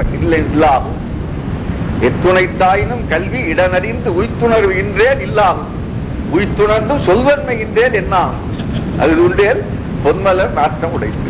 இல்லை இல்லாகும் எத்துணைத்தாயினும் கல்வி இடனறிந்து உய்த்துணர்வு இன்றேன் இல்லாகும் உய்த்துணர்ந்தும் சொல்வன்மை இன்றேன் என்னாகும் அது உண்டேன் பொன்மலர் நாட்டம் உடைத்து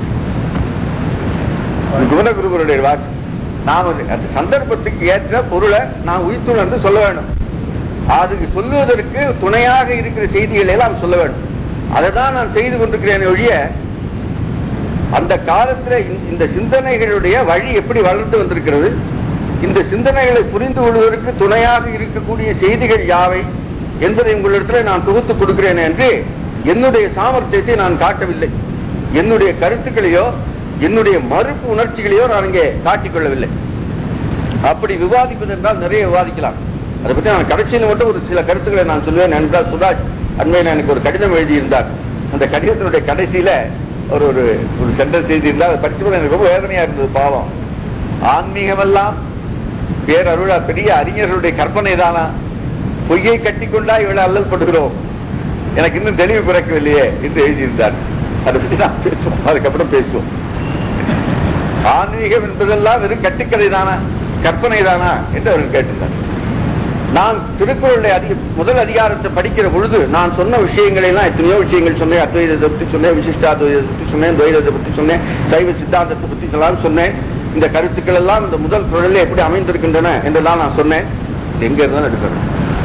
இது குணகுருவருடைய வாக்கு நாம் அது- அந்த சந்தர்ப்பத்துக்கு ஏற்ற பொருளை நான் உய்த்துணர்ந்து சொல்ல வேண்டும் அதுக்கு சொல்லுவதற்கு துணையாக இருக்கிற செய்திகளை எல்லாம் சொல்ல வேண்டும் அதை தான் நான் செய்து கொண்டிருக்கிறேன் ஒழிய அந்த காலத்துல இந்த- இந்த சிந்தனைகளுடைய வழி எப்படி வளர்ந்து வந்திருக்கிறது இந்த சிந்தனைகளை புரிந்து கொள்வதற்கு துணையாக இருக்கக்கூடிய செய்திகள் யாவை என்பதை உங்களிடத்தில் நான் தொகுத்து கொடுக்கிறேன் என்று என்னுடைய சாமர்த்தியத்தை நான் காட்டவில்லை என்னுடைய கருத்துக்களையோ என்னுடைய மறுப்பு உணர்ச்சிகளையோ நான் இங்கே காட்டிக்கொள்ளவில்லை அப்படி விவாதிப்பது என்றால் நிறைய விவாதிக்கலாம் அதை பற்றி நான் கடைசியில் மட்டும் ஒரு சில கருத்துக்களை நான் சொல்வேன் என்றால் சுதாஜ் அண்மையில் எனக்கு ஒரு கடிதம் எழுதியிருந்தார் அந்த கடிதத்தினுடைய கடைசியில ஒரு ஒரு ஒரு சென்டென்ஸ் எழுதியிருந்தார் அதை படிச்சபோது எனக்கு ரொம்ப வேதனையா இருந்தது பாவம் ஆன்மீகமெல்லாம் பேரருளா பெரிய அறிஞர்களுடைய கற்பனை தானா பொய்யை கட்டிக்கொண்டா இவளை அல்லல் படுகிறோம் எனக்கு இன்னும் தெளிவு பிறக்கவில்லையே என்று எழுதியிருந்தார் அதை பற்றி நான் பேசுவோம் அதுக்கப்புறம் பேசுவோம் ஆன்மீகம் என்பதெல்லாம் வெறும் கட்டுக்கதை தானா கற்பனை தானா என்று அவர்கள் கேட்டிருந்தார் நான் திருக்குறளுடைய அதிக முதல் அதிகாரத்தை படிக்கிற பொழுது நான் சொன்ன விஷயங்களை எல்லாம் எத்தனையோ விஷயங்கள் சொன்னேன் அத்வைதத்தை பற்றி சொன்னேன் விசிஷ்டாத்வைதத்தை பற்றி சொன்னேன் துவைதத்தை பற்றி சொன்னேன் சைவ சித்தாந்தத்தை பற்றி எல்லாம் சொன்னேன் இந்த கருத்துக்கள் எல்லாம் இந்த முதல் குரலில் எப்படி அமைந்திருக்கின்றன என்றெல்லாம் நான் சொன்னேன் இது எங்க இருந்தாலும் எடுக்கணும்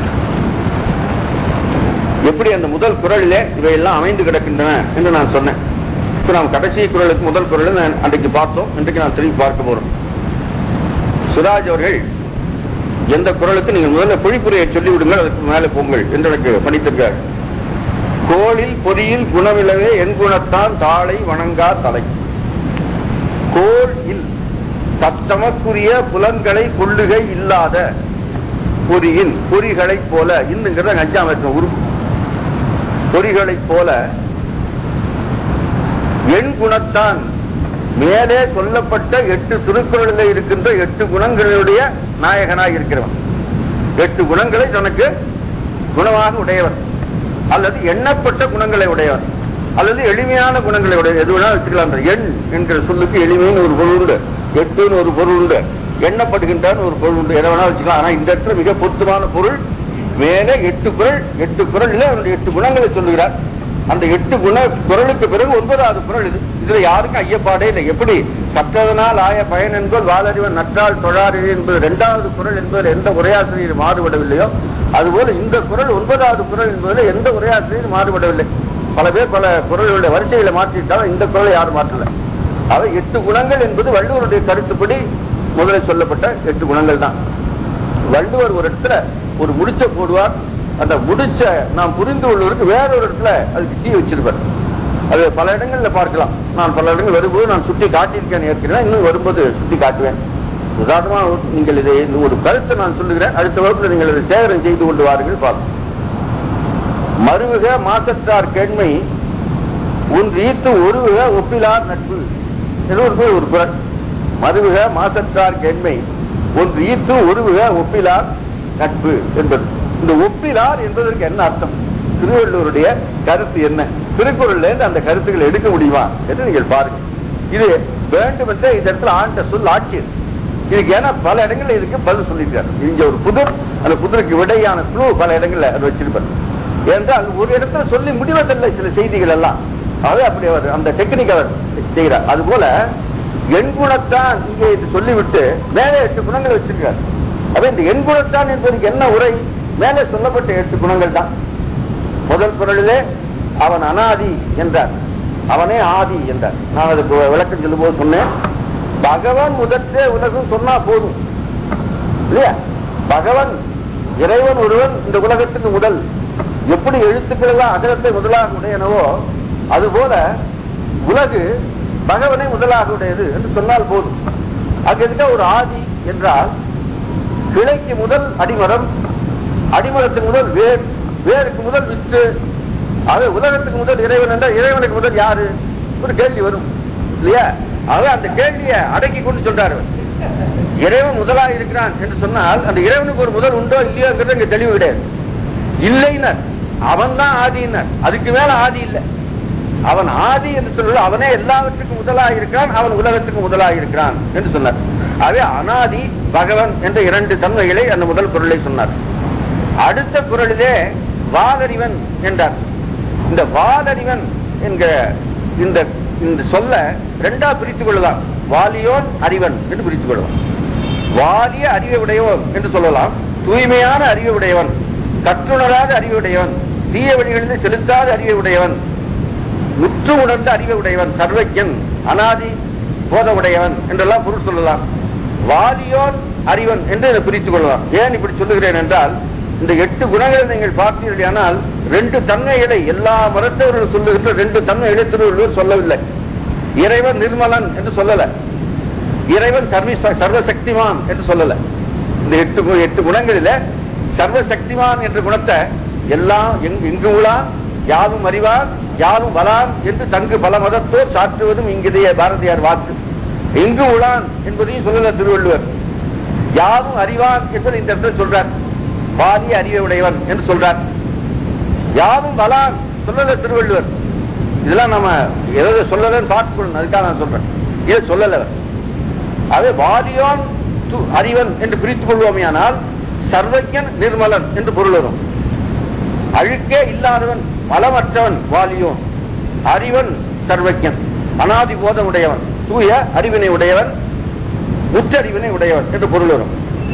எப்படி அந்த முதல் குரலிலே இவையெல்லாம் அமைந்து கிடக்கின்றன என்று நான் சொன்னேன் இப்ப நாம் கடைசி குரலுக்கு முதல் குரலை நான் அன்றைக்கு பார்த்தோம் இன்றைக்கு நான் திரும்பி பார்க்க போறோம் சுராஜ் அவர்கள் எந்த குரலுக்கு நீங்கள் முதல்ல பொழிப்புரையை சொல்லி விடுங்கள் அதுக்கு மேலே போங்கள் என்று எனக்கு பணித்திருக்கார் கோளில் பொறியில் குணமிலவே என் குணத்தான் தாளை வணங்கா தலை கோள் இல் தத்தமக்குரிய புலன்களை கொள்ளுகை இல்லாத பொறியின் பொறிகளைப் போல இன்னுங்கிறத அஞ்சாம் இருக்கும் உருப்பு பொறிகளைப் போல எண் குணத்தான் மேலே சொல்லப்பட்ட எட்டு திருக்குறளில் இருக்கின்ற எட்டு குணங்களுடைய நாயகனாய் இருக்கிறவன் எட்டு குணங்களை தனக்கு குணமாக உடையவன் அல்லது எண்ணப்பட்ட குணங்களை உடையவன் அல்லது எளிமையான குணங்களை உடைய எது வேணாலும் வச்சுக்கலாம் அந்த எண் என்கிற சொல்லுக்கு எளிமைன்னு ஒரு பொருள் உண்டு எட்டுன்னு ஒரு பொருள் உண்டு எண்ணப்படுகின்றான் ஒரு பொருள் உண்டு எதை வேணாலும் வச்சுக்கலாம் ஆனா இந்த இடத்துல மிக பொருத்தமான பொருள் மேலே எட்டு குரல் எட்டு குரலில் அவருடைய எட்டு குணங்களை சொல்லுகிறார் அந்த எட்டு குண குரலுக்கு பிறகு ஒன்பதாவது குரல் இது இதுல யாருக்கும் ஐயப்பாடே இல்லை எப்படி கற்றதனால் ஆய பயன் என்பது வாழறிவன் நற்றால் தொழாறிவு என்பது இரண்டாவது குரல் என்பதில் எந்த உரையாசிரியர் மாறுபடவில்லையோ அதுபோல இந்த குரல் ஒன்பதாவது குரல் என்பதில் எந்த உரையாசிரியர் மாறுபடவில்லை பல பேர் பல குரல்களுடைய வரிசைகளை மாற்றிட்டாலும் இந்த குரலை யாரும் மாற்றல அவை எட்டு குணங்கள் என்பது வள்ளுவருடைய கருத்துப்படி முதலில் சொல்லப்பட்ட எட்டு குணங்கள் தான் வள்ளுவர் ஒரு இடத்துல ஒரு முடிச்ச போடுவார் அந்த முடிச்ச நாம் புரிந்து கொள்வதற்கு வேற ஒரு இடத்துல அதுக்கு தீ வச்சிருப்பார் அது பல இடங்கள்ல பார்க்கலாம் நான் பல இடங்கள் வரும்போது நான் சுட்டி காட்டியிருக்கேன் ஏற்கனவே இன்னும் வரும்போது சுட்டி காட்டுவேன் உதாரணமா நீங்கள் இதை இந்த ஒரு கருத்தை நான் சொல்லுகிறேன் அடுத்த வகுப்புல நீங்கள் இதை சேகரம் செய்து கொண்டு வாருங்கள் பார்ப்போம் மருவுக மாசற்றார் கேண்மை உன் ஈத்து ஒருவுக ஒப்பிலார் நட்பு என்று ஒரு ஒரு குரல் மருவுக மாசற்றார் கேண்மை ஒன்று ஈத்து ஒருவுக ஒப்பிலார் நட்பு என்பது இந்த ஒப்பிலார் என்பதற்கு என்ன அர்த்தம் திருவள்ளுவருடைய கருத்து என்ன திருக்குறள்ல இருந்து அந்த கருத்துக்களை எடுக்க முடியுமா என்று நீங்கள் பாருங்க இது வேண்டுமென்றே இந்த இடத்துல ஆண்ட சொல் ஆட்சியர் இதுக்கு ஏன்னா பல இடங்கள்ல இதுக்கு பதில் சொல்லியிருக்காரு இங்க ஒரு புதிர் அந்த புதிருக்கு விடையான குழு பல இடங்கள்ல அது வச்சிருப்பாரு என்றால் ஒரு இடத்துல சொல்லி முடிவதில்லை சில செய்திகள் எல்லாம் அது அப்படி அவர் அந்த டெக்னிக் அவர் செய்கிறார் அது போல எண் குணத்தான் இங்கே இது சொல்லிவிட்டு மேலே எட்டு குணங்களை வச்சிருக்காரு அப்ப இந்த எண் குணத்தான் என்பதற்கு என்ன உரை மேலே சொல்லப்பட்ட எட்டு குணங்கள் தான் முதல் குரலிலே அவன் அனாதி என்றார் அவனே ஆதி என்றார் நான் அதுக்கு விளக்கம் சொல்லும் போது சொன்னேன் பகவான் முதற்றே உலகம் சொன்னா போதும் இல்லையா பகவான் இறைவன் ஒருவன் இந்த உலகத்துக்கு முதல் எப்படி எழுத்துக்கள் எல்லாம் அகலத்தை முதலாக உடையனவோ அதுபோல உலகு பகவனை முதலாக உடையது என்று சொன்னால் போதும் அங்க இருக்க ஒரு ஆதி என்றால் கிளைக்கு முதல் அடிமரம் அடிமரத்துக்கு முதல் வேர் வேருக்கு முதல் வித்து அது உலகத்துக்கு முதல் இறைவன் என்றால் இறைவனுக்கு முதல் யாரு ஒரு கேள்வி வரும் இல்லையா ஆக அந்த கேள்வியை அடக்கி கொண்டு சொல்றாரு இறைவன் முதலாக இருக்கிறான் என்று சொன்னால் அந்த இறைவனுக்கு ஒரு முதல் உண்டோ இல்லையோங்கிறது இங்க தெளிவு கிடையாது இல்லைனர் அவன் தான் ஆதியினர் அதுக்கு மேல ஆதி இல்லை அவன் ஆதி என்று சொல்வது அவனே எல்லாவற்றுக்கும் முதலாக இருக்கிறான் அவன் உலகத்துக்கு முதலாக இருக்கிறான் என்று சொன்னார் ஆகவே அனாதி பகவன் என்ற இரண்டு தன்மைகளை அந்த முதல் குரலை சொன்னார் அடுத்த குரலிலே வாலறிவன் என்றார் இந்த வாலறிவன் என்கிற இந்த இந்த சொல்ல ரெண்டா பிரித்துக் கொள்ளலாம் வாலியோன் அறிவன் என்று பிரித்துக் கொள்ளலாம் வாலிய அறிவை உடையவன் என்று சொல்லலாம் தூய்மையான அறிவை உடையவன் கற்றுணராத அறிவை உடையவன் தீய வழிகளில் செலுத்தாத அறிவை உடையவன் உற்று உணர்ந்த அறிவை உடையவன் சர்வஜன் அனாதி போத உடையவன் என்றெல்லாம் பொருள் சொல்லலாம் வாலியோன் அறிவன் என்று இதை பிரித்துக் கொள்ளலாம் ஏன் இப்படி சொல்லுகிறேன் என்றால் இந்த எட்டு குணங்களை நீங்கள் பார்த்தீர்களானால் ரெண்டு தன்மைகளை எல்லா மரத்தவர்களும் சொல்லுகின்ற ரெண்டு தன்மைகளை திருவள்ளுவர் சொல்லவில்லை இறைவன் நிர்மலன் என்று சொல்லல இறைவன் சர்வ சர்வசக்திமான் என்று சொல்லல இந்த எட்டு கு- எட்டு குணங்களில சர்வசக்திமான் என்ற குணத்தை எல்லாம் எங்கு எங்கு உளான் யாரும் அறிவார் யாரும் வளான் என்று தங்கு பல மதத்தோர் சாற்றுவதும் இங்கிதைய பாரதியார் வாக்கு எங்கு உளான் என்பதையும் சொல்லல திருவள்ளுவர் யாரும் அறிவான் என்பதை இந்த இடத்துல சொல்றார் வாலிய அறிவை உடையவன் என்று சொல்றார் யாரும் வளான் சொல்லல திருவள்ளுவர் இதெல்லாம் நம்ம எதாவது சொல்லலன்னு பார்த்துக்கணும் அதுக்காக நான் சொல்றேன் இதை சொல்லல அவர். அதே வாலியோன் து- அறிவன் என்று பிரித்துக் கொள்வோமையானால் சர்வஜன் நிர்மலன் என்று பொருள் வரும் அழுக்கே இல்லாதவன் மலமற்றவன் வாலியோன் அறிவன் சர்வஜன் அனாதி போதம் உடையவன் தூய அறிவினை உடையவன் உச்சறிவினை உடையவன் என்று பொருள் வரும்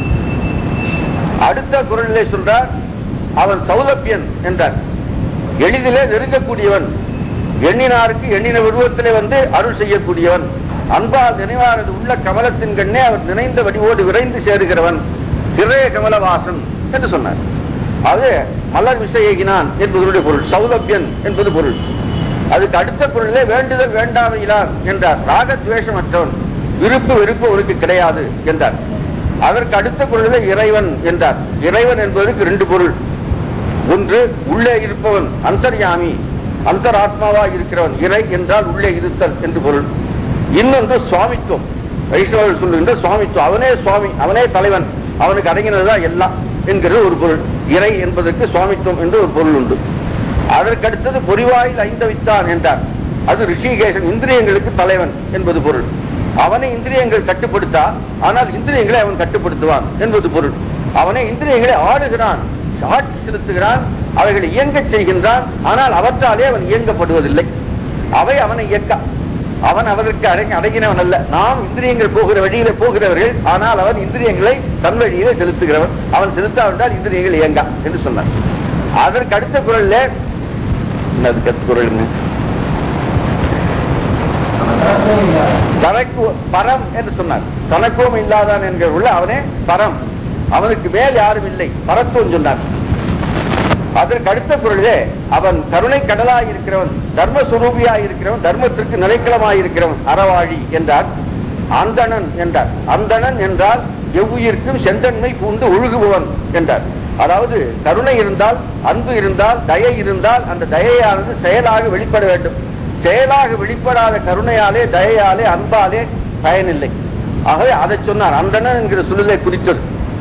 அடுத்த குரலிலே சொல்றார் அவன் சௌலபியன் என்றார் எளிதிலே நெருங்கக்கூடியவன் எண்ணினாருக்கு எண்ணின உருவத்திலே வந்து அருள் செய்யக்கூடியவன் அன்பால் நினைவாரது உள்ள கமலத்தின் கண்ணே அவர் நினைந்த வடிவோடு விரைந்து சேருகிறவன் திரைய கமலவாசன் என்று சொன்னார் அது மலர் விசையினான் என்பதனுடைய பொருள் சௌலபியன் என்பது பொருள் அதுக்கு அடுத்த பொருளிலே வேண்டுதல் வேண்டாமையிலான் என்றார் ராகத்வேஷமற்றவன் விருப்பு வெறுப்பு அவருக்கு கிடையாது என்றார் அதற்கு அடுத்த பொருளிலே இறைவன் என்றார் இறைவன் என்பதற்கு ரெண்டு பொருள் ஒன்று உள்ளே இருப்பவன் அந்தர்யாமி அந்தராத்மாவா இருக்கிறவன் இறை என்றால் உள்ளே இருத்தல் என்று பொருள் இன்னொன்று சுவாமித்துவம் வைஷ்ணவர்கள் சொல்லுகின்ற சுவாமித்துவம் அவனே சுவாமி அவனே தலைவன் அவனுக்கு அடங்கினதுதான் எல்லாம் என்கிறது ஒரு பொருள் இறை என்பதற்கு சுவாமித்துவம் என்று ஒரு பொருள் உண்டு அதற்கு அடுத்தது பொறிவாயில் ஐந்தவித்தான் என்றார் அது ரிஷிகேசன் இந்திரியங்களுக்கு தலைவன் என்பது பொருள் அவனை இந்திரியங்கள் கட்டுப்படுத்தா ஆனால் இந்திரியங்களை அவன் கட்டுப்படுத்துவான் என்பது பொருள் அவனை இந்திரியங்களை ஆடுகிறான் ஆட்சி செலுத்துகிறான் அவைகளை இயங்கச் செய்கின்றான் ஆனால் அவற்றாலே அவன் இயங்கப்படுவதில்லை அவை அவனை இயக்க அவன் அவருக்கு அடங்கி அடங்கினவன் அல்ல நாம் இந்திரியங்கள் போகிற வழியில போகிறவர்கள் ஆனால் அவன் இந்திரியங்களை தன் வழியிலே செலுத்துகிறவன் அவன் செலுத்தாவிட்டால் இந்திரியங்கள் இயங்கா என்று சொன்னார் அதற்கு அடுத்த குரல்ல என்னது கத்து குரல் தனக்கு பரம் என்று சொன்னார் தனக்கும் இல்லாதான் என்கிற உள்ள அவனே பரம் அவனுக்கு மேல் யாரும் இல்லை பரத்துவம் சொன்னார் அதற்கு அடுத்த பொருளே அவன் கருணை கடலாய் இருக்கிறவன் தர்மஸ்வரூபியாய் இருக்கிறவன் தர்மத்திற்கு நிலைக்களமாய் இருக்கிறவன் அறவாழி என்றார் அந்தணன் என்றார் அந்தணன் என்றால் எவ்வுயிர்க்கும் செந்தன்மை பூண்டு ஒழுகுபவன் என்றார் அதாவது கருணை இருந்தால் அன்பு இருந்தால் தயை இருந்தால் அந்த தயையானது செயலாக வெளிப்பட வேண்டும் செயலாக வெளிப்படாத கருணையாலே தயையாலே அன்பாலே பயனில்லை ஆகவே அதை சொன்னார் அந்தணன் என்கிற சொல்லிலே குறித்தது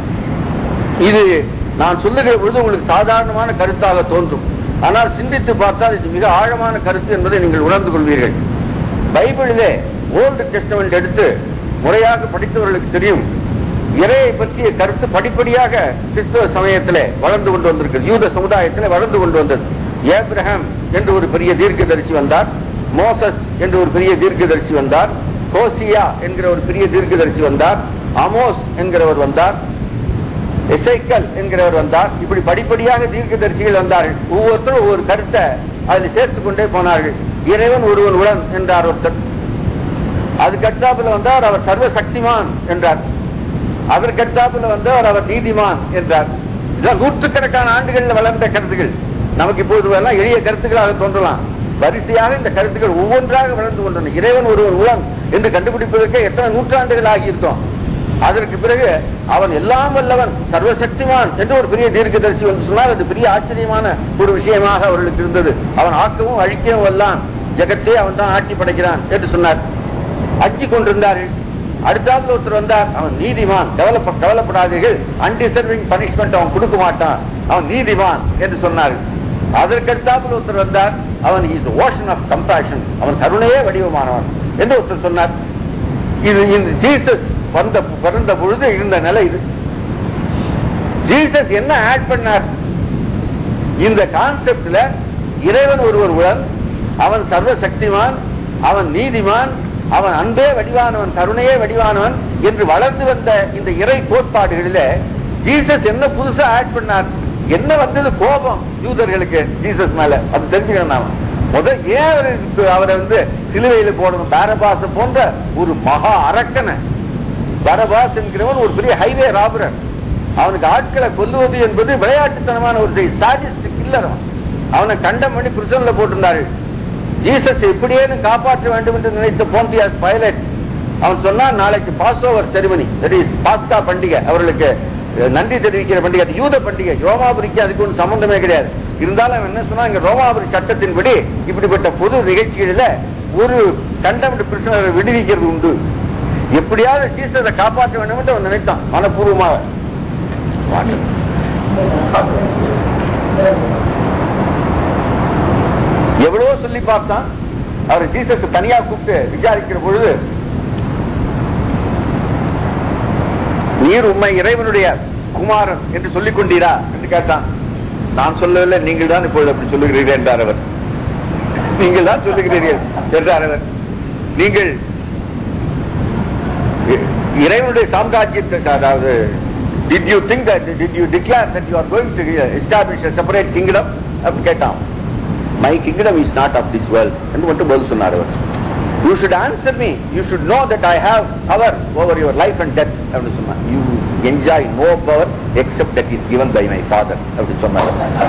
இது நான் சொல்லுகிற பொழுது உங்களுக்கு சாதாரணமான கருத்தாக தோன்றும் ஆனால் சிந்தித்து பார்த்தால் இது மிக ஆழமான கருத்து என்பதை நீங்கள் உணர்ந்து கொள்வீர்கள் பைபிளிலே ஓல்டு டெஸ்டமெண்ட் எடுத்து முறையாக படித்தவர்களுக்கு தெரியும் இறையை பற்றிய கருத்து படிப்படியாக கிறிஸ்தவ சமயத்திலே வளர்ந்து கொண்டு வந்திருக்கு யூத சமுதாயத்திலே வளர்ந்து கொண்டு வந்தது ஏப்ரஹாம் என்று ஒரு பெரிய தீர்க்கதரிசி வந்தார் மோசஸ் என்று ஒரு பெரிய தீர்க்கதரிசி வந்தார் கோசியா என்கிற ஒரு பெரிய தீர்க்கதரிசி வந்தார் அமோஸ் என்கிறவர் வந்தார் எசைக்கல் என்கிறவர் வந்தார் இப்படி படிப்படியாக தீர்க்கதரிசிகள் வந்தார்கள் ஒவ்வொருத்தரும் ஒவ்வொரு கருத்தை அதில் சேர்த்துக் கொண்டே போனார்கள் இறைவன் ஒருவன் உடன் என்றார் ஒருத்தர் அதுக்கு அடுத்தாப்புல வந்தார் அவர் சர்வ சக்திமான் என்றார் அதற்கு அடுத்தாப்புல வந்தவர் அவர் நீதிமான் என்றார் இதெல்லாம் நூற்றுக்கணக்கான ஆண்டுகளில் வளர்ந்த கருத்துகள் நமக்கு இப்போது எல்லாம் எளிய கருத்துக்களாக தோன்றலாம் வரிசையாக இந்த கருத்துக்கள் ஒவ்வொன்றாக வளர்ந்து கொண்டன இறைவன் ஒருவன் உளம் என்று கண்டுபிடிப்பதற்கே எத்தனை நூற்றாண்டுகள் ஆகியிருக்கோம் அதற்கு பிறகு அவன் எல்லாம் வல்லவன் சர்வசக்திமான் என்று ஒரு பெரிய தீர்க்கதரிசி வந்து சொன்னால் அது பெரிய ஆச்சரியமான ஒரு விஷயமாக அவர்களுக்கு இருந்தது அவன் ஆக்கவும் அழிக்கவும் வல்லான் ஜெகத்தே அவன் தான் ஆட்சி படைக்கிறான் என்று சொன்னார் அச்சு கொண்டிருந்தார்கள் அடுத்தாப்புல ஒருத்தர் வந்தார் அவன் நீதிமான் கவலைப்ப கவலைப்படாதீர்கள் அன்டிசர்விங் பனிஷ்மெண்ட் அவன் கொடுக்க மாட்டான் அவன் நீதிமான் என்று சொன்னார்கள் அதற்கடுத்தாப்புல ஒருத்தர் வந்தார் அவன் இஸ் ஓஷன் ஆஃப் கம்பேஷன் அவன் கருணையே வடிவமானவன் என்று ஒருத்தர் சொன்னார் இது இந்த ஜீசஸ் வந்த பிறந்த பொழுது இருந்த நிலை இது ஜீசஸ் என்ன ஆட் பண்ணார் இந்த கான்செப்ட்ல இறைவன் ஒருவருடன் அவன் சர்வ சக்திமான் அவன் நீதிமான் அவன் அன்பே வடிவானவன் கருணையே வடிவானவன் என்று வளர்ந்து வந்த இந்த இறை கோட்பாடுகளில ஜீசஸ் என்ன புதுசா ஆட் பண்ணார் என்ன வந்தது கோபம் யூதர்களுக்கு ஜீசஸ் மேல அது தெரிஞ்சுக்கணும் நாம முதல் ஏன் அவருக்கு அவரை வந்து சிலுவையில போடணும் பாரபாச போன்ற ஒரு மகா அரக்கனை பரபாஸ் என்கிறவன் ஒரு பெரிய ஹைவே ராபரர் அவனுக்கு ஆட்களை கொல்லுவது என்பது விளையாட்டுத்தனமான ஒரு சாடிஸ்ட் கில்லர் அவன் அவனை கண்டம் பண்ணி பிரிசன்ல போட்டிருந்தார்கள் ஜீசஸ் எப்படியேன்னு காப்பாற்ற வேண்டும் என்று நினைத்த போந்தியாஸ் பைலட் அவன் சொன்னான் நாளைக்கு Passover ceremony that is பாஸ்கா பண்டிகை அவர்களுக்கு அஹ், நன்றி தெரிவிக்கிற பண்டிகை அது யூத பண்டிகை ரோமாபுரிக்கு அதுக்கு ஒன்றும் சம்பந்தமே கிடையாது இருந்தாலும் அவன் என்ன சொன்னா இங்க ரோமாபுரி சட்டத்தின்படி இப்படிப்பட்ட பொது நிகழ்ச்சிகளில ஒரு கண்டம்டு பிரச்சனை விடுவிக்கிறது உண்டு எப்படியாவது ஜீசஸை காப்பாற்ற வேண்டும் என்று அவன் நினைத்தான் மனப்பூர்வமாக எவ்வளவோ சொல்லி பார்த்தான் அவர் ஜீசஸ் தனியா கூப்பிட்டு விசாரிக்கிற பொழுது நீர் உண்மை இறைவனுடைய குமாரன் என்று சொல்லிக் கொண்டீரா என்று கேட்டான் நான் சொல்லவில்லை நீங்கள் தான் இப்பொழுது அப்படி சொல்லுகிறீர்கள் என்றார் அவர் நீங்கள் தான் சொல்லுகிறீர்கள் என்றார் அவர் நீங்கள் இ- இறைவனுடைய சாம்ராஜ்யத்தை அதாவது did you think that did you declare that you are going to establish a separate kingdom அப்படி கேட்டான் my kingdom is not of this world என்று மட்டும் பதில் சொன்னார் அவர் you should answer me you should know that i have power over your life and death அப்படின்னு சொன்னார் you enjoy no power except that is given by my father அப்படி சொன்னார்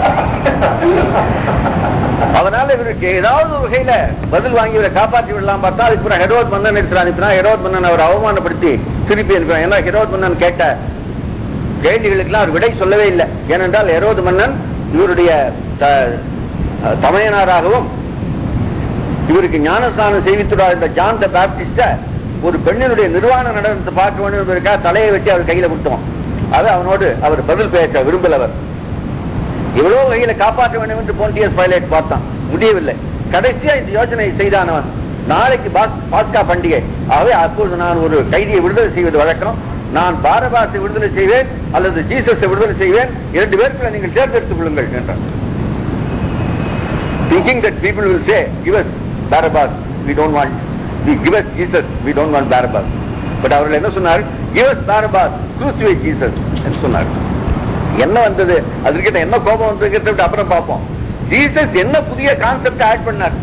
அதனால இவருக்கு ஏதாவது ஒரு வகையில பதில் வாங்கி இவரை காப்பாற்றி விடலாம் பார்த்தா அதுக்கு அப்புறம் ஹெரோத் மன்னன் எடுத்து அனுப்பினா ஹெரோத் மன்னன் அவர் அவமானப்படுத்தி திருப்பி அனுப்பினான் ஏன்னா ஹெரோத் மன்னன் கேட்ட கேள்விகளுக்கெல்லாம் அவர் விடை சொல்லவே இல்லை ஏனென்றால் ஹெரோத் மன்னன் இவருடைய த- தமையனாராகவும் இவருக்கு ஞானஸ்தானம் செய்வித்துடார் இந்த ஜான் த பேப்டிஸ்ட ஒரு பெண்ணினுடைய நிர்வாண நடனத்தை பார்க்க வேண்டும் என்பதற்காக தலையை வச்சு அவர் கையில கொடுத்தோம் அது அவனோடு அவர் பதில் பேச விரும்பலவர் எவ்வளவு வகையில காப்பாற்ற வேண்டும் என்று போன்டியஸ் பைலட் பார்த்தான் முடியவில்லை கடைசியா இந்த யோசனை செய்தானவன் நாளைக்கு பாஸ்- பாஸ்கா பண்டிகை ஆகவே அப்போது நான் ஒரு கைதியை விடுதலை செய்வது வழக்கம் நான் பாரபாசை விடுதலை செய்வேன் அல்லது ஜீசஸை விடுதலை செய்வேன் இரண்டு பேருக்கு நீங்கள் தேர்ந்தெடுத்துக் கொள்ளுங்கள் என்றான் thinking that people will say, give us Barabbas, we don't want, we give us Jesus, we don't want Barabbas. But அவர்கள் என்ன சொன்னார் give us Barabbas, crucify Jesus என்று சொன்னார் என்ன வந்தது அதுக்கிட்ட என்ன கோபம் வந்ததுங்கிறத விட்டு அப்புறம் பார்ப்போம் ஜீசஸ் என்ன புதிய கான்செப்ட் ஆட் பண்ணார்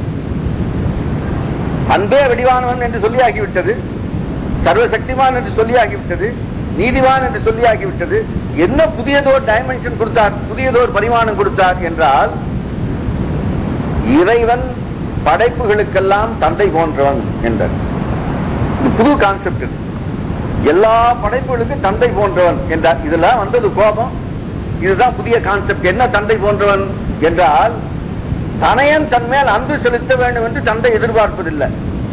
அன்பே வடிவானவன் என்று சொல்லி ஆகிவிட்டது சர்வசக்திமான் என்று சொல்லி ஆகிவிட்டது நீதிவான் என்று சொல்லி ஆகிவிட்டது என்ன புதியதோர் டைமென்ஷன் கொடுத்தார் புதியதோர் பரிமாணம் கொடுத்தார் என்றால் இறைவன் படைப்புகளுக்கெல்லாம் தந்தை போன்றவன் என்றார் இது புது கான்செப்ட் இது எல்லா படைப்புகளுக்கும் தந்தை போன்றவன் என்றார் இதெல்லாம் வந்தது கோபம் இதுதான் புதிய கான்செப்ட் என்ன தந்தை போன்றவன் என்றால் தனையன் தன் மேல் அன்பு செலுத்த வேண்டும் என்று தந்தை எதிர்பார்ப்பதில்லை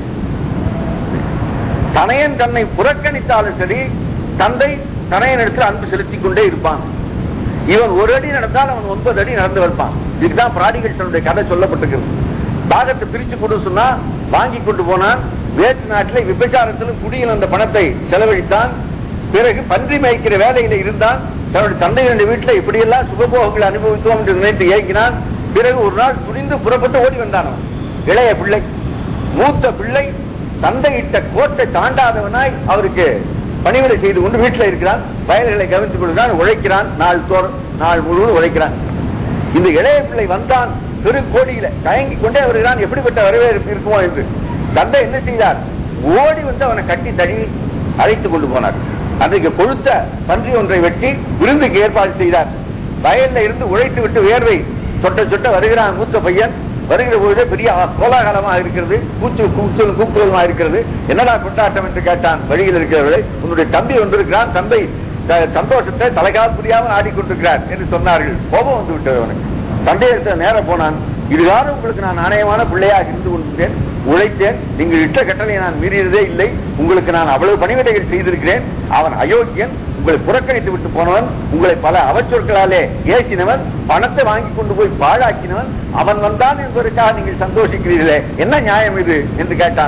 தனையன் தன்னை புறக்கணித்தாலும் சரி தந்தை தனையன் இடத்தில் அன்பு செலுத்திக் கொண்டே இருப்பான் இவன் ஒரு அடி நடந்தால் அவன் ஒன்பது அடி நடந்து வருப்பான் இதுதான் பிராடிகல்சனுடைய கதை சொல்லப்பட்டிருக்கிறது பாகத்தை பிரிச்சு கொண்டு சொன்னா வாங்கி கொண்டு போனான் வேற்று நாட்டிலே விபச்சாரத்திலும் குடியில் அந்த பணத்தை செலவழித்தான் பிறகு பன்றி மேய்க்கிற வேலையில இருந்தான் தன்னுடைய தந்தையினுடைய வீட்டில் இப்படியெல்லாம் சுகபோகங்களை அனுபவித்தோம் என்று நினைத்து ஏங்கினான் பிறகு ஒரு நாள் துணிந்து புறப்பட்டு ஓடி வந்தான் அவன். இளைய பிள்ளை மூத்த பிள்ளை தந்தையிட்ட கோட்டை தாண்டாதவனாய் அவருக்கு பணிவிடை செய்து கொண்டு வீட்டில் இருக்கிறான் வயல்களை கவனித்துக் கொள்கிறான் உழைக்கிறான் நாள் தோறும் நாள் முழுவதும் உழைக்கிறான் இந்த இளைய பிள்ளை வந்தான் திருக்கோடியில தயங்கிக் கொண்டே வருகிறான் எப்படிப்பட்ட வரவேற்பு இருக்குமோ என்று தந்தை என்ன செய்தார் ஓடி வந்து அவனை கட்டி தழுவி அழைத்துக் கொண்டு போனார் அன்றைக்கு கொழுத்த பன்றி ஒன்றை வெட்டி விருந்துக்கு ஏற்பாடு செய்தார் வயல்ல இருந்து உழைத்து விட்டு வேர்வை சொட்ட சொட்ட வருகிறான் மூத்த பையன் வருகிற பொழுது பெரிய கோலாகலமா இருக்கிறது கூச்சு கூச்சல் கூக்குரலுமா இருக்கிறது என்னடா கொண்டாட்டம் என்று கேட்டான் வழியில் இருக்கிறவர்களை உன்னுடைய தம்பி வந்திருக்கிறான் தந்தை த- சந்தோஷத்தை தலைகால் புரியாமல் ஆடிக்கொண்டிருக்கிறார் என்று சொன்னார்கள் கோபம் வந்து விட்டது அவனுக்கு தந்தையிடத்தில் நேரம் போனான் இதுகாரம் உங்களுக்கு நான் நாணயமான பிள்ளையாக இருந்து கொண்டிருந்தேன் உழைத்தேன் நீங்கள் இட்ட கட்டளை நான் மீறியதே இல்லை உங்களுக்கு நான் அவ்வளவு பணிவிடைகள் செய்திருக்கிறேன் அவன் அயோக்கியன் உங்களை புறக்கணித்து விட்டு போனவன் உங்களை பல அவச்சொற்களாலே ஏசினவன் பணத்தை வாங்கி கொண்டு போய் பாழாக்கினவன் அவன் வந்தான் என்பதற்காக நீங்கள் சந்தோஷிக்கிறீர்களே என்ன நியாயம் இது என்று கேட்டான்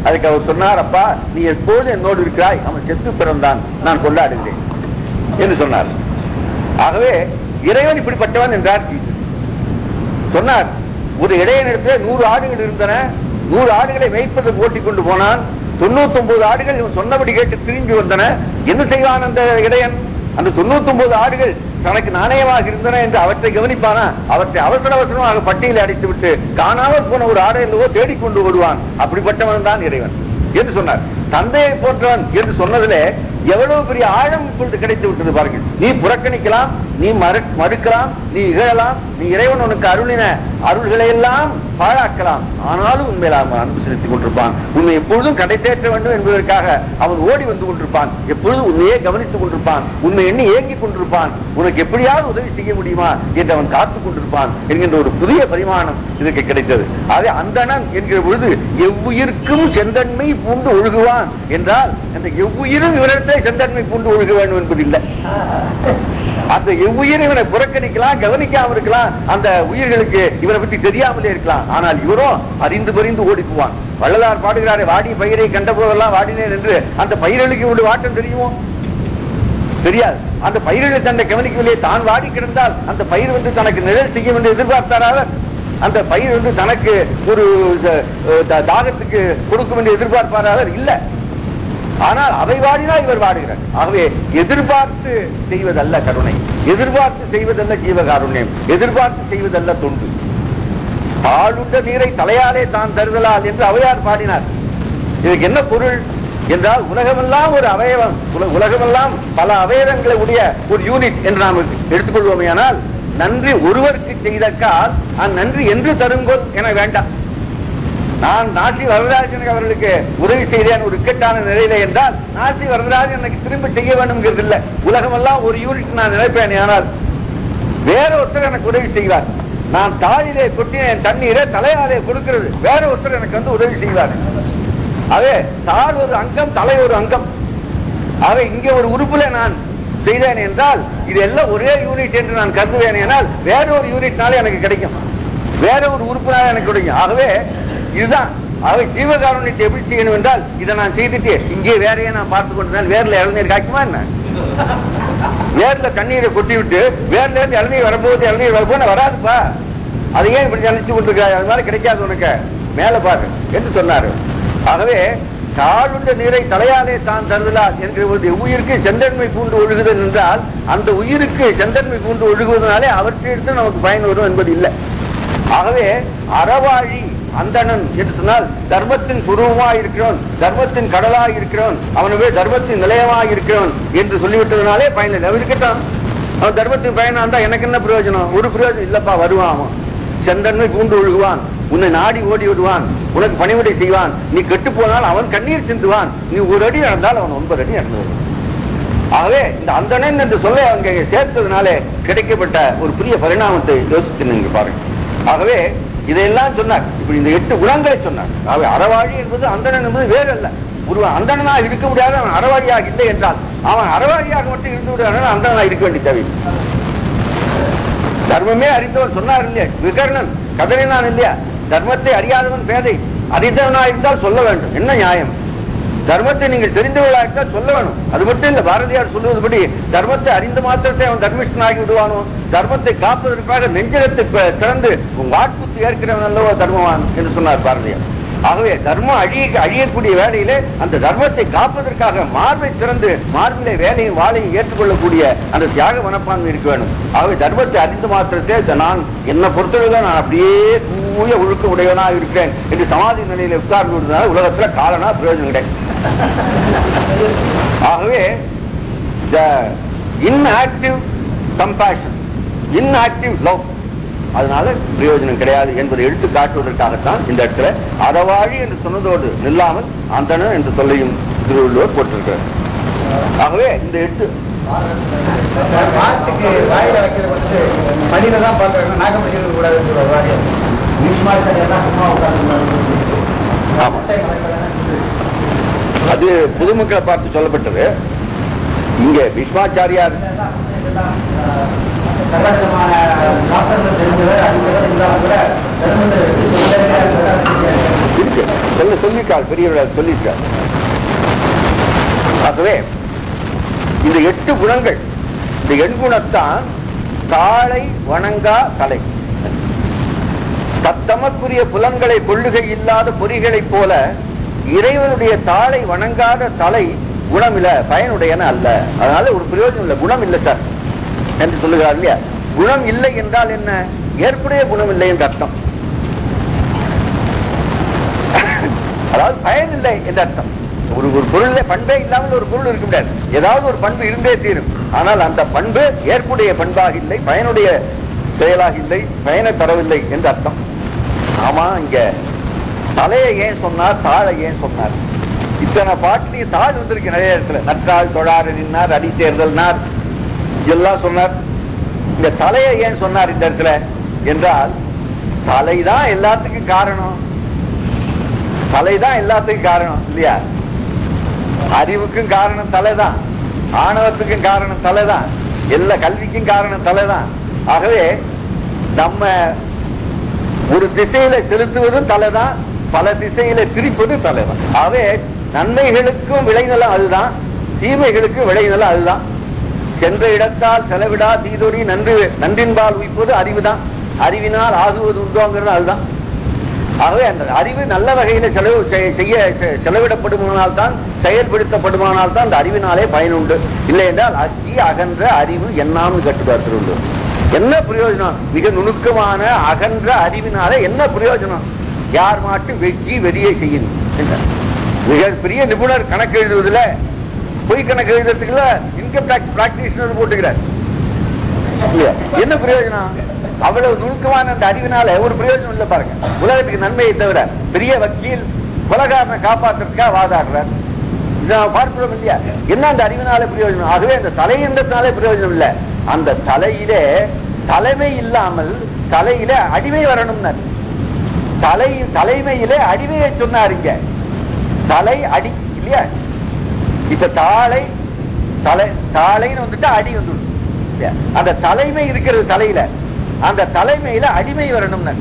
அதுக்கு அவர் சொன்னார் அப்பா நீ எப்போதும் என்னோடு இருக்கிறாய் அவன் செத்து பிறந்தான் நான் கொண்டாடுகிறேன் என்று சொன்னார் ஆகவே இறைவன் இப்படிப்பட்டவன் என்றார் ஜீசஸ். சொன்னார் ஒரு இடையனிடத்தில் நூறு ஆடுகள் இருந்தன நூறு ஆடுகளை மேய்ப்பது ஓட்டிக் கொண்டு போனான் தொண்ணூத்தி ஒன்பது ஆடுகள் இவன் சொன்னபடி கேட்டு திரும்பி வந்தன என்ன செய்வான் அந்த இடையன் அந்த தொண்ணூத்தி ஒன்பது ஆடுகள் தனக்கு நாணயமாக இருந்தன என்று அவற்றை கவனிப்பானா அவற்றை அவசர அவசரமாக பட்டியலை அடித்து விட்டு காணாமல் போன ஒரு ஆடை அல்லவோ தேடிக்கொண்டு ஓடுவான் அப்படிப்பட்டவன் தான் இறைவன் என்று சொன்னார் தந்தையை போன்றவன் என்று சொன்னதிலே எவ்வளவு பெரிய ஆழம் இப்பொழுது கிடைத்து விட்டது பாருங்கள் நீ புறக்கணிக்கலாம் நீ மறு- மறுக்கலாம் நீ இகழலாம் நீ இறைவன் உனக்கு அருளின அருள்களை எல்லாம் பாழாக்கலாம் ஆனாலும் உண்மையில அவன் அன்பு செலுத்திக் கொண்டிருப்பான் உன்னை எப்பொழுதும் கடை தேற்ற வேண்டும் என்பதற்காக அவன் ஓடி வந்து கொண்டிருப்பான் எப்பொழுதும் உன்னையே கவனித்துக் கொண்டிருப்பான் உன்னை எண்ணி ஏங்கிக் கொண்டிருப்பான் உனக்கு எப்படியாவது உதவி செய்ய முடியுமா என்று அவன் காத்துக் கொண்டிருப்பான் என்கின்ற ஒரு புதிய பரிமாணம் இதற்கு கிடைத்தது ஆக அந்தணன் என்கிற பொழுது எவ்வுயிர்க்கும் செந்தன்மை பூண்டு ஒழுகுவான் என்றால் அந்த எவ்வுயிரும் இவரிடத்தை செந்தன்மை பூண்டு ஒழுக வேண்டும் என்பதில்லை அந்த எவ்வுயிரும் இவனை புறக்கணிக்கலாம் கவனிக்காம இருக்கலாம் அந்த உயிர்களுக்கு இவனை பற்றி தெரியாமலே இருக்கலாம் ஆனால் இவரும் அறிந்து பறிந்து ஓடி போவான் வள்ளலார் பாடுகிறாரே வாடி பயிரை கண்ட போதெல்லாம் வாடினேன் என்று அந்த பயிர்களுக்கு இவருடைய வாட்டம் தெரியுமோ தெரியாது அந்த பயிர்களை தன்னை கவனிக்கவில்லை தான் வாடி கிடந்தால் அந்த பயிர் வந்து தனக்கு நிழல் செய்யும் என்று எதிர்பார்த்தார் அவர் அந்த பயிர் வந்து தனக்கு ஒரு அஹ், த- தாகத்துக்கு கொடுக்கும் என்று எதிர்பார்ப்பார் அவர் இல்ல ஆனால் அவை வாடினால் இவர் வாடுகிறார் ஆகவே எதிர்பார்த்து செய்வதல்ல கருணை எதிர்பார்த்து செய்வதல்ல ஜீவகாருண்யம் எதிர்பார்த்து செய்வதல்ல தொண்டு பாலுண்ட நீரை தலையாலே தான் தருதலால் என்று அவையார் பாடினார் இதுக்கு என்ன பொருள் என்றால் உலகமெல்லாம் ஒரு அவயவம் உல- உலகமெல்லாம் பல அவயவங்களை உடைய ஒரு யூனிட் என்று நாம் எடுத்துக்கொள்வோமேயானால் நன்றி ஒருவருக்கு செய்தக்கால் அந்நன்றி என்று தருங்கோல் என வேண்டாம் நான் நாசி வரதராஜன் அவர்களுக்கு உதவி செய்தேன் ஒரு இக்கட்டான நிலையில என்றால் நாசி வரதராஜன் எனக்கு திரும்ப செய்ய வேண்டும் இல்லை உலகமெல்லாம் ஒரு யூனிட் நான் நினைப்பேன் ஆனால் வேற ஒருத்தர் எனக்கு உதவி செய்வார் நான் தாயிலே கொட்டின என் தண்ணீரை தலையாலே கொடுக்கிறது வேற ஒருத்தர் எனக்கு வந்து உதவி செய்வார் அதே தாள் ஒரு அங்கம் தலை ஒரு அங்கம் ஆக இங்கே ஒரு உறுப்புல நான் செய்தேன் என்றால் இது எல்லாம் ஒரே யூனிட் என்று நான் கருதுவேன் என்றால் வேற ஒரு யூனிட்னால எனக்கு கிடைக்கும் வேற ஒரு உறுப்பினால எனக்கு கிடைக்கும் ஆகவே இதுதான் ஆகவே ஜீவகாருண்யத்தை எப்படி செய்யணும் என்றால் இதை நான் செய்துட்டு இங்கே வேறையே நான் பார்த்து கொண்டிருந்தேன் வேர்ல இளநீர் காய்க்குமா என்ன வேர்ல தண்ணீரை கொட்டி விட்டு வேர்ல இருந்து இளநீர் வரும்போது இளநீர் வரும்போது வராதுப்பா அதை ஏன் இப்படி நினைச்சு கொண்டிருக்காரு அது மாதிரி கிடைக்காது உனக்கு மேல பாரு என்று சொன்னாரு ஆகவே தாழுண்ட நீரை தலையாலே தான் தருதலால் என்கிற ஒரு உயிருக்கு செந்தன்மை பூண்டு ஒழுகுதல் என்றால் அந்த உயிருக்கு செந்தன்மை பூண்டு ஒழுகுவதனாலே அவற்றிற்கு நமக்கு பயன் வரும் என்பது இல்லை ஆகவே அறவாழி அந்தணன் என்று சொன்னால் தர்மத்தின் புருவமாய் இருக்கிறவன் தர்மத்தின் கடலாய் இருக்கிறவன் அவனுவே தர்மத்தின் நிலையமாய் இருக்கிறவன் என்று சொல்லிவிட்டதுனாலே பயனில்லை அவன் இருக்கட்டும் அவன் தர்மத்தின் பயனா இருந்தா எனக்கு என்ன பிரயோஜனம் ஒரு பிரயோஜனம் இல்லப்பா வருவான் அவன் செந்தன்மை பூண்டு ஒழுகுவான் உன்னை நாடி ஓடி விடுவான் உனக்கு பணிவிடை செய்வான் நீ கெட்டு போனால் அவன் கண்ணீர் சிந்துவான் நீ ஒரு அடி நடந்தால் அவன் ஒன்பது அடி நடந்து வருவான் ஆகவே இந்த அந்தணன் என்று சொல்ல அங்கே சேர்த்ததுனாலே கிடைக்கப்பட்ட ஒரு பெரிய பரிணாமத்தை யோசித்து நீங்க பாருங்க ஆகவே இதையெல்லாம் சொன்னார் இப்படி இந்த எட்டு குணங்களை சொன்னார் ஆகவே அறவாழி என்பது அந்தணன் என்பது வேறு அல்ல ஒரு அந்தணனாக இருக்க முடியாத அவன் அறவாழியாக இல்லை என்றால் அவன் அறவாழியாக மட்டும் இருந்து விடுவான் அந்தணனாக இருக்க வேண்டிய தேவை தர்மமே அறிந்தவன் சொன்னார் இல்லையா விகர்ணன் கதறினான் இல்லையா தர்மத்தை அறியாதவன் பேதை அறிந்தவனா இருந்தால் சொல்ல வேண்டும் என்ன நியாயம் தர்மத்தை நீங்கள் தெரிந்தவர்களா இருந்தால் சொல்ல வேணும் அது மட்டும் இல்ல பாரதியார் சொல்லுவதுபடி தர்மத்தை அறிந்த மாத்திரத்தை அவன் தர்மிஷ்டன் ஆகி விடுவானோ தர்மத்தை காப்பதற்காக நெஞ்சகத்தை ப- திறந்து உன் வாட்புத்து ஏற்கிறவன் அல்லவோ தர்மவான் என்று சொன்னார் பாரதியார் ஆகவே தர்மம் அழிய அழியக்கூடிய வேலையிலே அந்த தர்மத்தை காப்பதற்காக மார்பை திறந்து மார்பிலே வேலையும் வாழையும் ஏற்றுக்கொள்ளக்கூடிய அந்த தியாக மனப்பான்மை இருக்க வேண்டும் ஆகவே தர்மத்தை அறிந்து மாத்திரத்தை இந்த நான் என்னை பொறுத்தவரை நான் அப்படியே தூய ஒழுக்க உடையவனாக இருக்கிறேன் என்று சமாதி நிலையில உட்கார்ந்து விடுறதுனால உலகத்துல காலனா பிரயோஜனம் கிடையாது ஆகவே the inactive compassion inactive love அதனால பிரயோஜனம் கிடையாது என்பதை எடுத்து காட்டுவதற்காகத்தான் இந்த இடத்துல அறவாழி என்று சொன்னதோடு நில்லாமல் அந்தணன் என்று சொல்லையும் திருவள்ளுவர் போட்டிருக்கிறார் ஆகவே இந்த எட்டு மாட்டுக்கு வாயில வைக்கிற பொழுது மடியில தான் பாக்குறாங்க நாகம் வச்சுக்க கூடாதுன்னு சொல்றாங்க நிமிஷமாக எல்லாம் சும்மா ஆமா. உட்காந்து அது பொதுமக்களை பார்த்து சொல்லப்பட்டது இங்க பீஷ்மாச்சாரியார் நல்ல விதமான சாஸ்திரங்கள் தெரிஞ்சவர் அறிஞர் இருந்தாலும் கூட தர்மத்தை எடுத்து சொல்ல இருக்கு சொல்ல சொல்லியிருக்கார் பெரியவர் சொல்லியிருக்கார் ஆகவே இந்த எட்டு குணங்கள் இந்த எண்குணத்தான் தாளை வணங்கா தலை தத்தமக்குரிய புலன்களை கொள்ளுகை இல்லாத பொறிகளைப் போல இறைவனுடைய தாளை வணங்காத தலை குணமில்ல பயனுடையன அல்ல அதனால ஒரு பிரயோஜனம் இல்லை குணம் இல்லை சார் என்று சொல்லுகிறார் இல்லையா குணம் இல்லை என்றால் என்ன ஏற்புடைய குணம் இல்லை என்று அர்த்தம் அதாவது பயன் இல்லை என்று அர்த்தம் ஒரு ஒரு பொருள்ல பண்பே இல்லாமல் ஒரு பொருள் இருக்க முடியாது ஏதாவது ஒரு பண்பு இருந்தே தீரும் ஆனால் அந்த பண்பு ஏற்புடைய பண்பாக இல்லை பயனுடைய செயலாக இல்லை பயனை தரவில்லை என்று அர்த்தம் ஆமா இங்க தலையை ஏன் சொன்னார் தாழை ஏன் சொன்னார் இத்தனை பாட்டிலையும் தாழ் வந்திருக்கு நிறைய இடத்துல நற்றாள் தொழாறு நின்னார் அடி தேர்தல்னார் இதெல்லாம் சொன்னார் இந்த தலையை ஏன் சொன்னார் இந்த இடத்துல என்றால் தலைதான் எல்லாத்துக்கும் காரணம் தலைதான் எல்லாத்துக்கும் காரணம் இல்லையா அறிவுக்கும் காரணம் தலைதான் ஆணவத்துக்கும் காரணம் தலைதான் எல்லா கல்விக்கும் காரணம் தலைதான் ஆகவே நம்ம ஒரு திசையில செலுத்துவதும் தலைதான் பல திசையில திரிப்பது தலைதான் ஆகவே நன்மைகளுக்கும் விளைநிலம் அதுதான் தீமைகளுக்கும் விளைநிலம் அதுதான் சென்ற இடத்தால் செலவிடா தீதொடி நன்று நன்றின்பால் உய்ப்பது அறிவுதான் அறிவினால் ஆகுவது உண்டோங்கிறது அதுதான் ஆகவே அந்த அறிவு நல்ல வகையில செலவு செய்- செய்ய செ- செலவிடப்படுமானால் தான் செயல்படுத்தப்படுமானால் தான் அந்த அறிவினாலே பயனுண்டு இல்லை என்றால் அச்சி அகன்ற அறிவு என்னாம்னு கட்டுப்பார் திருவள்ளுவர் என்ன பிரயோஜனம் மிக நுணுக்கமான அகன்ற அறிவினாலே என்ன பிரயோஜனம் யார் மாட்டு வெற்றி வெறியை செய்யணும் என்றார். மிக பெரிய நிபுணர் கணக்கு எழுதுவதில் பொய் கணக்கு எழுதுறதுக்குள்ள இன்கம் டாக்ஸ் பிராக்டிஷனர் போட்டுக்கிறார் இல்லையா? என்ன பிரயோஜனம் அவ்வளவு நுணுக்கமான அந்த அறிவினால ஒரு பிரயோஜனம் இல்ல பாருங்க உலகத்துக்கு நன்மையை தவிர பெரிய வக்கீல் கொலகாரனை காப்பாற்றுறதுக்காக வாதாடுறார் இதை நாம பார்க்கிறோம் இல்லையா என்ன அந்த அறிவினால பிரயோஜனம் ஆகவே அந்த தலையின்றதுனாலே பிரயோஜனம் இல்ல அந்த தலையிலே தலைமை இல்லாமல் தலையில அடிமை வரணும்னார் தலை தலைமையிலே அடிமையை சொன்னார் இங்க தலை அடி இல்லையா இப்ப தாளை தலை தாளைன்னு வந்துட்டு அடி வந்துடும் இல்லையா? அந்த தலைமை இருக்கிறது தலையில அந்த தலைமையில அடிமை வரணும்னு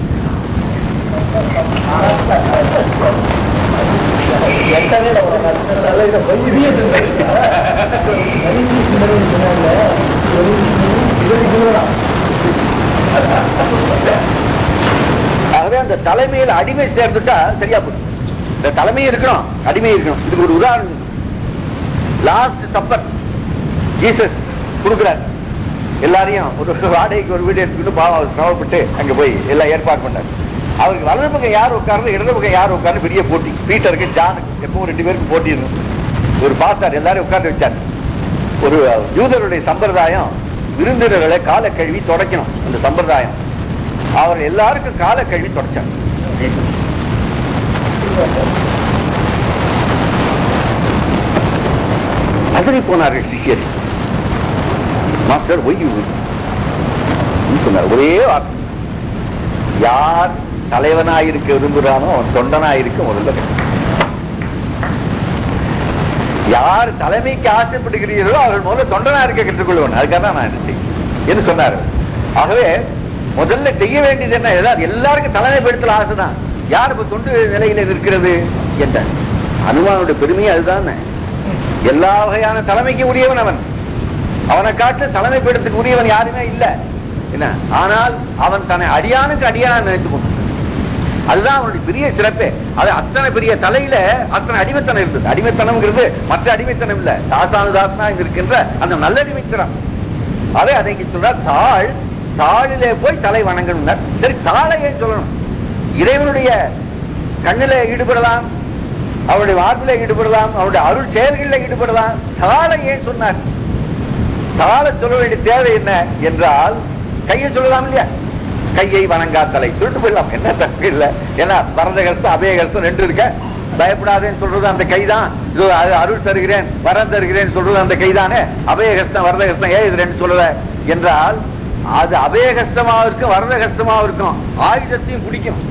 ஆகவே அந்த தலைமையில அடிமை சேர்ந்துட்டா சரியா போடும் இந்த தலைமை இருக்கணும் அடிமை இருக்கணும் இதுக்கு ஒரு உதாரணம் லாஸ்ட் சப்பர் ஜீசஸ் கொடுக்கிறார் எல்லாரையும் ஒரு வாடகைக்கு ஒரு வீடு எடுத்துக்கிட்டு பாவம் அவர் சிரமப்பட்டு அங்க போய் எல்லாம் ஏற்பாடு பண்ணார் அவருக்கு வலது பக்கம் யார் உட்கார்ந்து இடது பக்கம் யார் உட்கார்ந்து பெரிய போட்டி பீட்டருக்கு ஜானுக்கு எப்பவும் ரெண்டு பேருக்கு போட்டி இருக்கும் ஒரு பாஸ்டர் எல்லாரும் உட்கார்ந்து வச்சார் ஒரு யூதருடைய சம்பிரதாயம் விருந்தினர்களை கால கழுவி தொடக்கணும் அந்த சம்பிரதாயம் அவர் எல்லாருக்கும் கால கழுவி தொடச்சார் அதனை போனார்கள் சிஷியர் மாஸ்டர் ஒய் சொன்னார் ஒரே வார்த்தை யார் தலைவனாயிருக்க விரும்புகிறானோ அவன் தொண்டனாயிருக்க முதல்ல கற்று. யார் தலைமைக்கு ஆசைப்படுகிறீர்களோ அவர்கள் முதல்ல தொண்டனா இருக்க கற்றுக்கொள்வன் அதுக்காக தான் நான் என்ன செய்வேன் என்று சொன்னார் ஆகவே முதல்ல செய்ய வேண்டியது என்ன ஏதாவது எல்லாருக்கும் தலைமைப்படுத்தல ஆசைதான் யார் இப்ப தொண்டு நிலையில இருக்கிறது என்றார் அனுமானுடைய பெருமையே அதுதானே எல்லா வகையான தலைமைக்கு உரியவன் அவன் அவனை காட்டு தலைமைப்படுத்துக்கு உரியவன் யாருமே இல்ல என்ன ஆனால் அவன் தன்னை அடியானுக்கு அடியான் நினைத்துக் கொண்டான் அதுதான் அவனுடைய பெரிய சிறப்பே அது அத்தனை பெரிய தலையில அத்தனை அடிமைத்தனம் இருந்தது அடிமைத்தனம்ங்கிறது மற்ற அடிமைத்தனம் இல்ல தாசானுதாசனா இருக்கின்ற அந்த நல்ல அடிமைத்தனம் அதே அதை இங்க சொல்றார் தாழ் தாழிலே போய் தலை வணங்கணும் சரி தாளை ஏன் சொல்லணும் இறைவனுடைய கண்ணில ஈடுபடலாம் அவருடைய வார்த்தையில ஈடுபடலாம் அவருடைய அருள் செயல்களில் ஈடுபடலாம் தாளை ஏன் சொன்னார் தாள சொல்ல வேண்டிய தேவை என்ன என்றால் கையை சொல்லலாம் இல்லையா கையை வணங்கா தலை சொல்லிட்டு போயிடலாம் என்ன தப்பு இல்ல ஏன்னா வரத கஷ்டம் அபய கஷ்டம் ரெண்டு இருக்க பயப்படாதேன்னு சொல்றது அந்த கைதான் இது அது அருள் தருகிறேன் வரம் தருகிறேன் சொல்றது அந்த கைதானே அபய கஷ்டம் வரத கஷ்டம் ஏன் இது ரெண்டு சொல்லுவ என்றால் அது அபய கஷ்டமாவும் இருக்கும் வரத கஷ்டமாவும் இருக்கும் ஆயுதத்தையும் பிடிக்கும்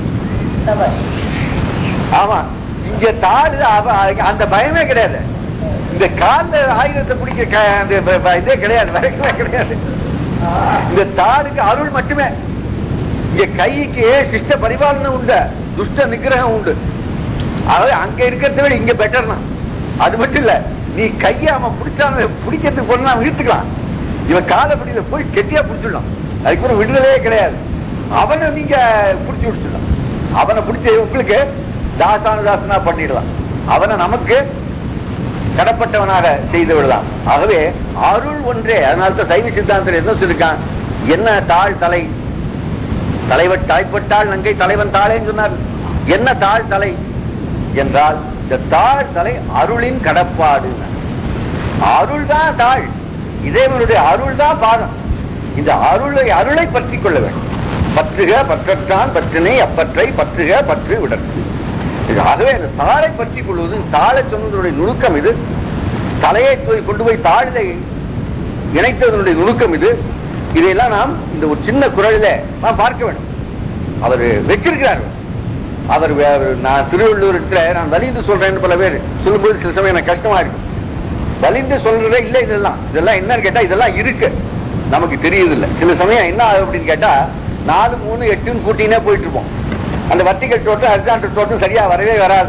ஆமா இங்க தாடு அவ- அந்த பயமே கிடையாது இந்த கால்ல ஆயுதத்தை பிடிக்க க- அந்த ப- ப- இதே கிடையாது வரைக்கவே கிடையாது இந்த தாளுக்கு அருள் மட்டுமே இங்க கைக்கு சிஷ்ட பரிபாலனை உண்டு துஷ்ட நிகிரகம் உண்டு அதாவது அங்க இருக்கிறத விட இங்க பெட்டர் தான் அது மட்டும் இல்ல நீ கைய அவன் பிடிச்சான பிடிக்கிறதுக்கு போனா அவன் இழுத்துக்கலாம் இவன் காலப்படியில போய் கெட்டியா பிடிச்சிடலாம் அதுக்கப்புறம் விடுதலே கிடையாது அவனை நீங்க பிடிச்சி விட்டுலாம் அவனை பிடிச்சி உங்களுக்கு தாசான தாசனா பண்ணிடலாம் அவனை நமக்கு கடப்பட்டவனாக செய்து விடலாம் ஆகவே அருள் ஒன்றே அதனால்தான் சைவ சித்தாந்தத்தில் என்ன சொல்லிருக்கான் என்ன தாழ் தலை தலைவர் தாய்ப்பட்டால் நங்கை தலைவன் தாளேன்னு சொன்னார் என்ன தாழ் தலை என்றால் இந்த தாழ் தலை அருளின் கடப்பாடு அருள் தான் தாழ் இறைவனுடைய அருள் தான் பாதம் இந்த அருளை அருளை பற்றிக் கொள்ள வேண்டும் பற்றுக பற்றற்றான் பற்றினை அப்பற்றை பற்றுக பற்று விடற்கு இது ஆகவே இந்த தாளை பற்றிக் கொள்வது தாளை சொன்னதனுடைய நுணுக்கம் இது தலையை போய் கொண்டு போய் தாளிலை இணைத்ததனுடைய நுணுக்கம் இது இதையெல்லாம் நாம் இந்த ஒரு சின்ன குரலில நாம் பார்க்க வேண்டும் அவர் வச்சிருக்கிறார் அவர் வே- நான் திருவள்ளூரத்துல நான் வலிந்து சொல்றேன்னு பல பேர் சொல்லும்போது சில சமயம் எனக்கு கஷ்டமா இருக்கு வலிந்து சொல்றதே இல்ல இதெல்லாம் இதெல்லாம் என்னன்னு கேட்டா இதெல்லாம் இருக்கு நமக்கு தெரியுது இல்ல சில சமயம் என்ன ஆகும் அப்படின்னு கேட்டா நாலு மூணு எட்டுன்னு கூட்டினே போயிட்டு இருப்போம் அந்த வர்த்திகல் தோட்டம் ஹரிசாண்டல் தோட்டம் சரியா வரவே வராது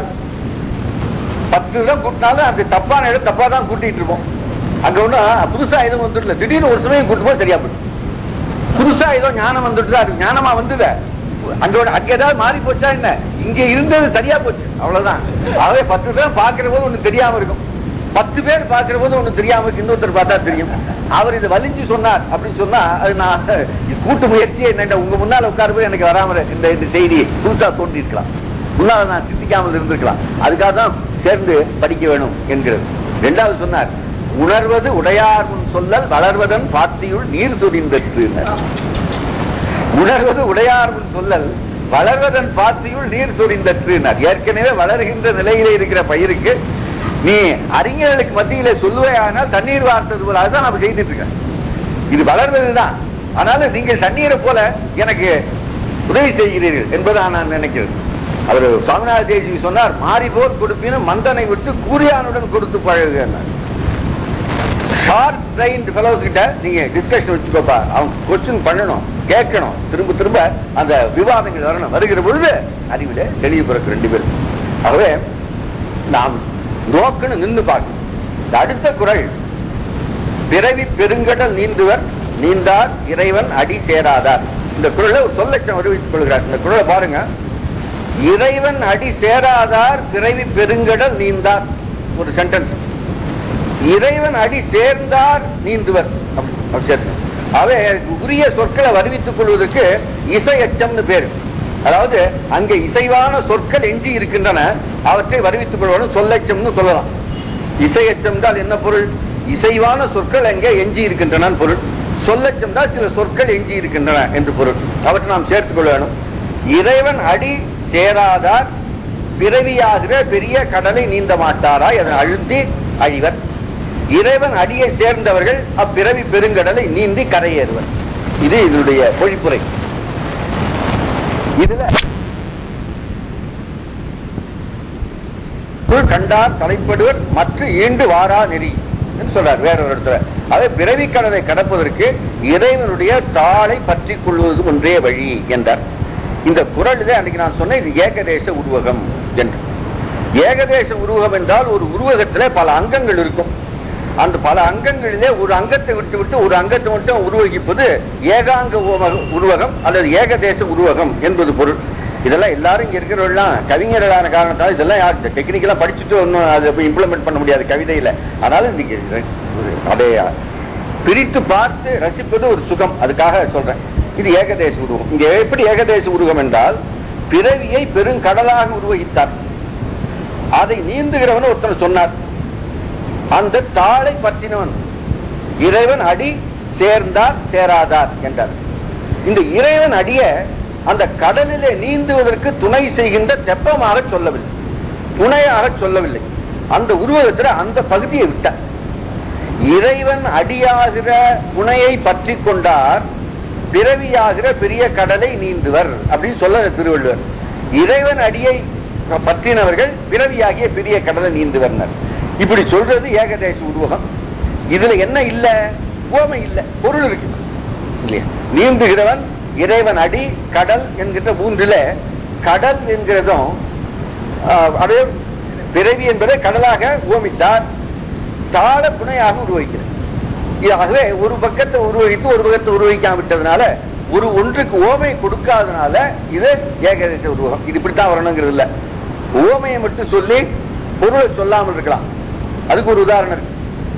பத்து தான் கூட்டினாலும் அந்த தப்பான இடம் தப்பா தான் கூட்டிட்டு இருப்போம் அங்க ஒண்ணு புதுசா எதுவும் வந்துடல திடீர்னு ஒரு சமயம் கூட்டு போய் சரியா போயிடும் புதுசா ஏதோ ஞானம் வந்துட்டு அது ஞானமா வந்தது அங்கோட அங்க ஏதாவது மாறி போச்சா என்ன இங்க இருந்தது சரியா போச்சு அவ்வளவுதான் ஆகவே பத்து பேர் பாக்குற போது ஒண்ணு தெரியாம இருக்கும் பத்து பேர் பாக்குற போது ஒண்ணு தெரியாம இருக்கு இன்னொருத்தர் பார்த்தா தெரியும் அவர் இதை வலிஞ்சு சொன்னார் அப்படின்னு சொன்னா அது நான் இது கூட்டு முயற்சியே என்ன உங்க முன்னால உட்கார போய் எனக்கு வராம இந்த இந்த செய்தி புதுசா தோன்றி இருக்கலாம் முன்னால நான் சிந்திக்காமல் இருந்திருக்கலாம் அதுக்காக தான் சேர்ந்து படிக்க வேணும் என்கிறது இரண்டாவது சொன்னார் உணர்வது உடையார் முன் சொல்லல் வளர்வதன் பாத்தியுள் நீர் சொரிந்தற்று உணர்வது உடையார் முன் சொல்லல் வளர்வதன் பாத்தியுள் நீர் சொரிந்தற்று ஏற்கனவே வளர்கின்ற நிலையிலே இருக்கிற பயிருக்கு நீ அறிஞர்களுக்கு மத்தியிலே சொல்லுவையானால் தண்ணீர் வார்த்தது போல அதுதான் நம்ம செய்துட்டு இருக்கேன் இது வளர்வதுதான் ஆனாலும் நீங்கள் தண்ணீரை போல எனக்கு உதவி செய்கிறீர்கள் என்பதான் நான் நினைக்கிறேன் அவர் சுவாமிநாத தேசி சொன்னார் மாறி போல் கொடுப்பினும் மந்தனை விட்டு கூறியானுடன் கொடுத்து பழகு ஷார்ட் பிரைன்ட் ஃபெலோஸ் கிட்ட நீங்க டிஸ்கஷன் வச்சுக்கோப்பா அவங்க கொஸ்டின் பண்ணணும் கேட்கணும் திரும்ப திரும்ப அந்த விவாதங்கள் வரணும் வருகிற பொழுது அறிவில தெளிவு பிறகு ரெண்டு பேரும் ஆகவே நாம் நோக்கணும் நின்று பார்க்கணும் இந்த அடுத்த குரல் பிறவி பெருங்கடல் நீந்துவர் நீந்தார் இறைவன் அடி சேராதார் இந்த குரலை ஒரு சொல்லட்சம் அறிவித்துக் கொள்கிறார் இந்த குரலை பாருங்க இறைவன் அடி சேராதார் பிறவி பெருங்கடல் நீந்தார் ஒரு சென்டென்ஸ் இறைவன் அடி சேர்ந்தார் நீந்துவர் அப்படி- அப்படி சேர்க்கணும். அவை உரிய சொற்களை வருவித்துக் கொள்வதற்கு இசையச்சம்னு பேரு அதாவது அங்கே இசைவான சொற்கள் எஞ்சி இருக்கின்றன அவற்றை வருவித்துக் கொள்வதும் சொல்லச்சம்னு சொல்லலாம் இசையச்சம் என்றால் என்ன பொருள் இசைவான சொற்கள் எங்கே எஞ்சி இருக்கின்றன பொருள் சொல்லச்சம் தான் சில சொற்கள் எஞ்சி இருக்கின்றன என்று பொருள் அவற்றை நாம் சேர்த்துக் கொள்ள வேணும் இறைவன் அடி சேராதார் பிறவியாகிற பெரிய கடலை நீந்த மாட்டாரா என அழுந்தி அழிவர் இறைவன் அடியை சேர்ந்தவர்கள் அப்பிறவி பெருங்கடலை நீந்தி கரையேறுவர் இது இதனுடைய பொழிப்புரை இதுல புல் கண்டார் தலைப்படுவர் மற்ற ஈண்டு வாரா நெறி என்று சொல்றார் வேற ஒரு இடத்துல அதை பிறவி கடலை கடப்பதற்கு இறைவனுடைய தாளை பற்றி கொள்வது ஒன்றே வழி என்றார் இந்த குரலிலே அன்னைக்கு நான் சொன்னேன் இது ஏகதேச உருவகம் என்று ஏகதேச உருவகம் என்றால் ஒரு உருவகத்திலே பல அங்கங்கள் இருக்கும் அந்த பல அங்கங்களிலே ஒரு அங்கத்தை விட்டு விட்டு ஒரு அங்கத்தை மட்டும் உருவகிப்பது ஏகாங்க உருவகம் உருவகம் அல்லது ஏகதேச உருவகம் என்பது பொருள் இதெல்லாம் எல்லாரும் இங்க இருக்கிறவர்கள்லாம் கவிஞர்களான காரணத்தால் இதெல்லாம் யார் டெக்னிக்கலா படிச்சுட்டு ஒன்றும் அதை இம்ப்ளிமெண்ட் பண்ண முடியாது கவிதையில அதனால இன்னைக்கு ஒரு அதை பிரித்து பார்த்து ரசிப்பது ஒரு சுகம் அதுக்காக சொல்றேன் இது ஏகதேச உருவம் இங்க எப்படி ஏகதேச உருவம் என்றால் பிறவியை பெருங்கடலாக உருவகித்தார் அதை நீந்துகிறவன் ஒருத்தன் சொன்னார் அந்த தாளை பற்றினவன் இறைவன் அடி சேர்ந்தார் சேராதார் என்றார் இந்த இறைவன் அடிய அந்த கடலிலே நீந்துவதற்கு துணை செய்கின்ற தெப்பமாக சொல்லவில்லை துணையாக சொல்லவில்லை அந்த உருவகத்தில் அந்த பகுதியை விட்டார் இறைவன் அடியாகிற துணையை பற்றி கொண்டார் பிறவியாகிற பெரிய கடலை நீந்துவர் அப்படின்னு சொல்ல திருவள்ளுவர் இறைவன் அடியை பற்றினவர்கள் பிறவியாகிய பெரிய கடலை நீந்துவர்னர் இப்படி சொல்றது ஏகதேச உருவகம் இதுல என்ன இல்ல உவமை இல்ல பொருள் இருக்கு இல்லையா நீந்துகிறவன் இறைவன் அடி கடல் என்கின்ற மூன்றுல கடல் என்கிறதும் ஆஹ், அதே பிறவி என்பதை கடலாக ஓமித்தார் தாழ புனையாக உருவகிக்கிறது இது ஆகவே ஒரு பக்கத்தை உருவகித்து ஒரு பக்கத்தை உருவகிக்காம விட்டதுனால ஒரு ஒன்றுக்கு ஓமை கொடுக்காதனால இது ஏகதேச உருவகம் இது இப்படித்தான் வரணுங்கிறது இல்ல ஓமையை மட்டும் சொல்லி பொருளை சொல்லாமல் இருக்கலாம் அதுக்கு ஒரு உதாரணம் இருக்கு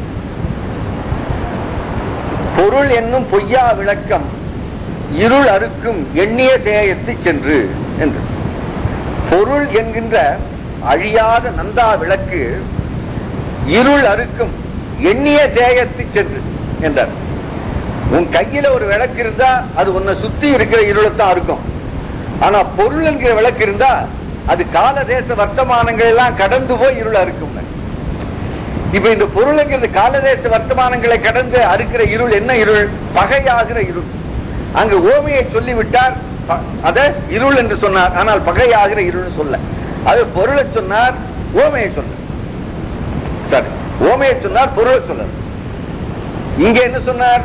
பொருள் என்னும் பொய்யா விளக்கம் இருள் அறுக்கும் எண்ணிய தேயத்தை சென்று என்று பொருள் என்கின்ற அழியாத நந்தா விளக்கு இருள் அறுக்கும் எண்ணிய தேயத்தை சென்று என்றார் உன் கையில ஒரு விளக்கு இருந்தா அது உன்னை சுத்தி இருக்கிற இருளத்தான் இருக்கும் ஆனா பொருள் என்கிற விளக்கு இருந்தா அது கால தேச வர்த்தமானங்கள் எல்லாம் கடந்து போய் இருள் அறுக்கும் இப்ப இந்த பொருளுங்கிறது காலதேச வர்த்தமானங்களை கடந்து அறுக்கிற இருள் என்ன இருள் பகையாகிற இருள் அங்கு ஓமையை சொல்லிவிட்டார் ப- அத இருள் என்று சொன்னார் ஆனால் பகையாகிற இருள் சொல்ல அது பொருளை சொன்னார் ஓமையை சொல்ல சரி ஓமையை சொன்னார் பொருளை சொல்ல இங்க என்ன சொன்னார்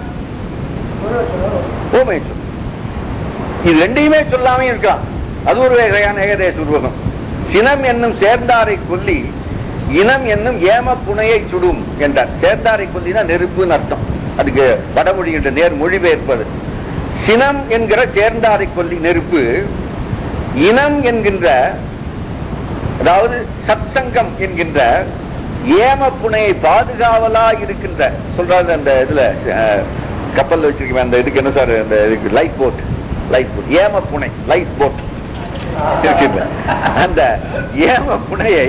ஓமையை சொல்ல இது ரெண்டையுமே சொல்லாம இருக்கலாம் அது ஒரு வகையான ஏகதேச உருவகம் சினம் என்னும் சேர்ந்தாரை கொல்லி இனம் என்னும் ஏம புனையை சுடும் என்றார் சேர்ந்தாரை கொல்லினா நெருப்புன்னு அர்த்தம் அதுக்கு வடமொழி என்ற நேர் மொழிபெயர்ப்பது சினம் என்கிற சேர்ந்தாரை கொல்லி நெருப்பு இனம் என்கின்ற அதாவது சத்சங்கம் என்கின்ற ஏம புனையை பாதுகாவலா இருக்கின்ற சொல்றாரு அந்த இதுல அஹ், கப்பல்ல வச்சிருக்கேன் அந்த இதுக்கு என்ன சார் அந்த இதுக்கு லைஃப் போட் லைஃப் போட் ஏம புனை லைஃப் போட் இருக்கின்ற அந்த ஏம புனையை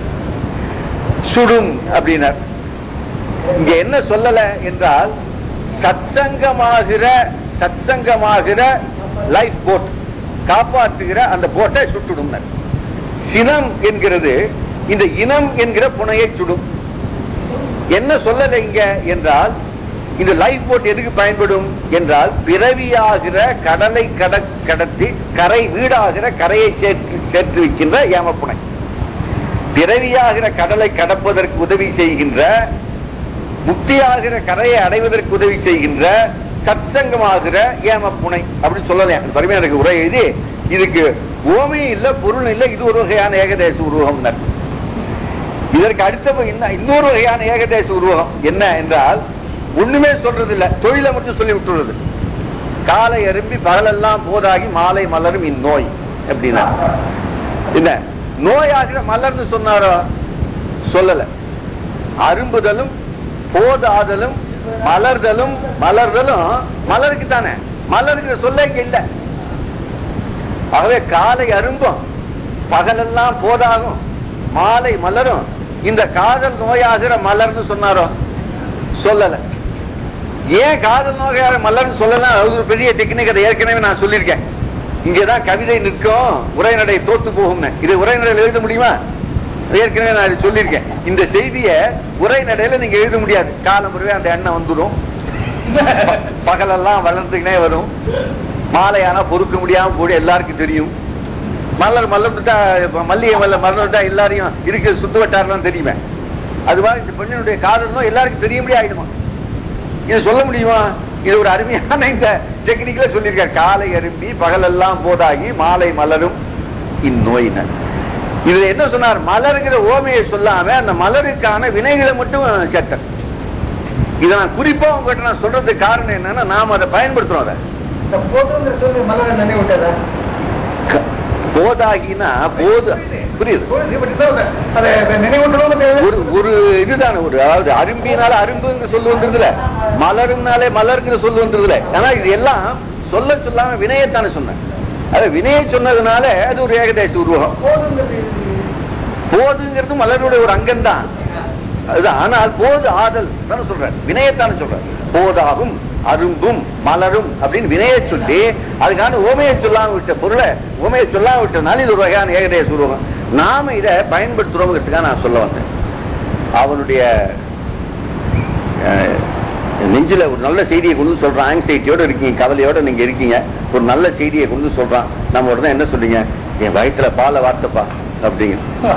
சுடும் அப்படின்னார் இங்க என்ன சொல்லல என்றால் சத்சங்கமாகிற சத்சங்கமாகிற லைஃப் போட் காப்பாற்றுகிற அந்த போட்டை சுட்டுடும் சினம் என்கிறது இந்த இனம் என்கிற புனையை சுடும் என்ன சொல்லல இங்க என்றால் இந்த லைஃப் போட் எதுக்கு பயன்படும் என்றால் பிறவியாகிற கடலை கட கடத்தி கரை வீடாகிற கரையை சேர்த்து சேர்த்து வைக்கின்ற ஏமப்புனை பிறவியாகிற கடலை கடப்பதற்கு உதவி செய்கின்ற முக்தியாகிற கரையை அடைவதற்கு உதவி செய்கின்ற சத்சங்கமாகிற ஏமப்புனை அப்படின்னு சொல்லலாம் பருமையா எனக்கு உரை எழுதி இதுக்கு ஓமே இல்ல பொருள் இல்ல இது ஒரு வகையான ஏகதேச உருவகம் இதற்கு அடுத்த இன்ன- இன்னொரு வகையான ஏகதேச உருவகம் என்ன என்றால் ஒண்ணுமே சொல்றது இல்ல தொழிலை மட்டும் சொல்லி விட்டுறது காலை அரும்பி பகலெல்லாம் போதாகி மாலை மலரும் இந்நோய் அப்படின்னா என்ன நோயாகிற மலர்னு சொன்னாரோ சொல்லல அரும்புதலும் போதாதலும் மலர்தலும் மலர்தலும் மலருக்கு தானே மலருக்கு சொல்ல இங்க இல்ல ஆகவே காலை அரும்பும் பகலெல்லாம் போதாகும் மாலை மலரும் இந்த காதல் நோயாகிற மலர்னு சொன்னாரோ சொல்லல ஏன் காதல் நோயாகிற மலர்னு சொல்லலாம் அது ஒரு பெரிய டெக்னிக் அதை ஏற்கனவே நான் சொல்லியிருக்கேன் இங்கதான் கவிதை நிற்கும் உரைநடை தோத்து போகும்னு இது உரைநடையில் எழுத முடியுமா ஏற்கனவே நான் இது சொல்லியிருக்கேன் இந்த செய்திய உரைநடையில நீங்க எழுத முடியாது காலம் முறையே அந்த எண்ணம் வந்துடும் பகலெல்லாம் வளர்ந்துக்கினே வரும் மாலையானா பொறுக்க முடியாம கூட எல்லாருக்கும் தெரியும் மலர் மலர்ந்துட்டா இப்ப மல்லிகை மலர் மலர்ந்துட்டா எல்லாரையும் இருக்கு சுத்து வட்டாரெல்லாம் தெரியுமே அது மாதிரி இந்த பெண்ணினுடைய காதலும் எல்லாருக்கும் தெரியும்படி ஆயிடுமா இது சொல்ல முடியுமா இது ஒரு அருமையான இந்த டெக்னிக்ல சொல்லியிருக்காரு காலை அரும்பி பகலெல்லாம் போதாகி மாலை மலரும் இந்நோயினர் இதுல என்ன சொன்னார் மலருங்கிற ஓமையை சொல்லாம அந்த மலருக்கான வினைகளை மட்டும் சேர்த்தார் இதை நான் குறிப்பா உங்ககிட்ட நான் சொல்றதுக்கு காரணம் என்னன்னா நாம அதை பயன்படுத்துறோம் அதை இந்த போதுங்கிற சொல்லி மலரை நினைவு விட்டதா க- போதாகினா போது புரியுது அதை நினைவூட்டணும் ஒரு ஒரு இதுதானே ஒரு அதாவது அரும்பினால அரும்புங்க சொல்லு வந்துருதுல மலருனாலே மலருங்கிற சொல்லு வந்துருதுல ஆனா இது எல்லாம் சொல்ல சொல்லாம வினயத்தானே சொன்னேன் அது வினய சொன்னதுனால அது ஒரு ஏகதேச உருவகம் போதுங்கிறது போதுங்கிறது மலருடைய ஒரு அங்கம் தான் அது ஆனால் போது ஆதல் தானே சொல்றேன் வினயத்தானே சொல்றேன் போதாகும் அரும்பும் மலரும் அப்படின்னு வினைய சொல்லி அதுக்கான ஓமையை சொல்லாம விட்ட பொருளை ஓமையை சொல்லாம விட்டதுனால இது ஒரு வகையான ஏகதேச உருவகம் நாம இதை பயன்படுத்துறோம்ங்கிறதுக்காக நான் சொல்ல வந்தேன் அவனுடைய அஹ், நெஞ்சில ஒரு நல்ல செய்தியை கொண்டு வந்து சொல்றான் ஆங்ஸைட்டியோட இருக்கீங்க கவலையோட நீங்க இருக்கீங்க ஒரு நல்ல செய்தியை கொண்டு வந்து சொல்றான் நம்ம உடனே என்ன சொல்றீங்க என் வயிற்றுல பாலை வார்த்தப்பா அப்படிங்க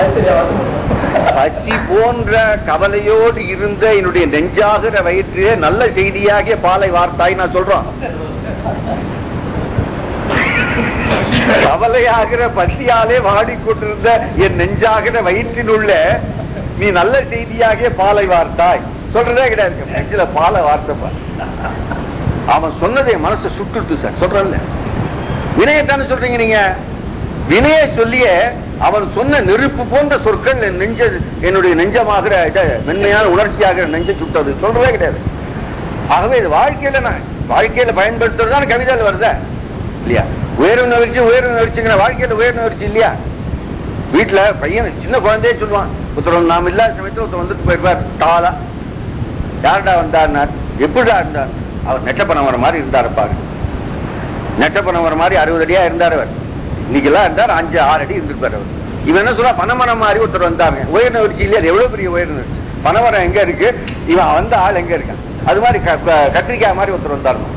பசி போன்ற கவலையோடு இருந்த என்னுடைய நெஞ்சாகிற வயிற்றிலே நல்ல செய்தியாகிய பாலை வார்த்தாய் நான் சொல்றோம் கவலையாகிற பசியாலே வாடிக்கொண்டிருந்த என் நெஞ்சாகிற வயிற்றில் உள்ள நீ நல்ல செய்தியாகிய பாலை வார்த்தாய் சொல்றதே கிடையாது நெஞ்சில பாலை வார்த்தப்பா அவன் சொன்னதை என் மனசை சுட்டுட்டு சார் சொல்றல வினயத்தானே சொல்றீங்க நீங்க வினய சொல்லியே அவன் சொன்ன நெருப்பு போன்ற சொற்கள் என் நெஞ்ச என்னுடைய நெஞ்சமாகிற இத மென்மையான உணர்ச்சியாகிற நெஞ்ச சுட்டது சொல்றதே கிடையாது ஆகவே இது வாழ்க்கையில நான் வாழ்க்கையில பயன்படுத்துறதுதான் கவிதையில் வருதா இல்லையா உயர்வு நகர்ச்சி உயர்வு நகர்ச்சிங்கிற வாழ்க்கையில உயர்வு நகர்ச்சி இல்லையா வீட்டுல பையன் சின்ன குழந்தையே சொல்லுவான் ஒருத்தர் நாம் இல்லாத சமயத்தில் ஒருத்தர் வந்துட்டு போயிருப்பார் டாலா யாருடா வந்தார்னார் எப்படிடா இருந்தார் அவர் நெட்டப்பணம் வர மாதிரி இருந்தார் பாரு நெட்டப்பணம் வர மாதிரி அறுபது அடியா இருந்தார் அவர் இன்னைக்கெல்லாம் இருந்தார் அஞ்சு ஆறு அடி இருந்திருப்பார் அவர் இவன் என்ன சொல்றா பணமரம் மாதிரி ஒருத்தர் வந்தாங்க உயர் நகர்ச்சி இல்லையா அது எவ்வளவு பெரிய உயர் நகர்ச்சி பணமரம் எங்க இருக்கு இவன் வந்த ஆள் எங்க இருக்கான் அது மாதிரி க- க- கத்திரிக்காய் மாதிரி ஒருத்தர் வந்தாருமா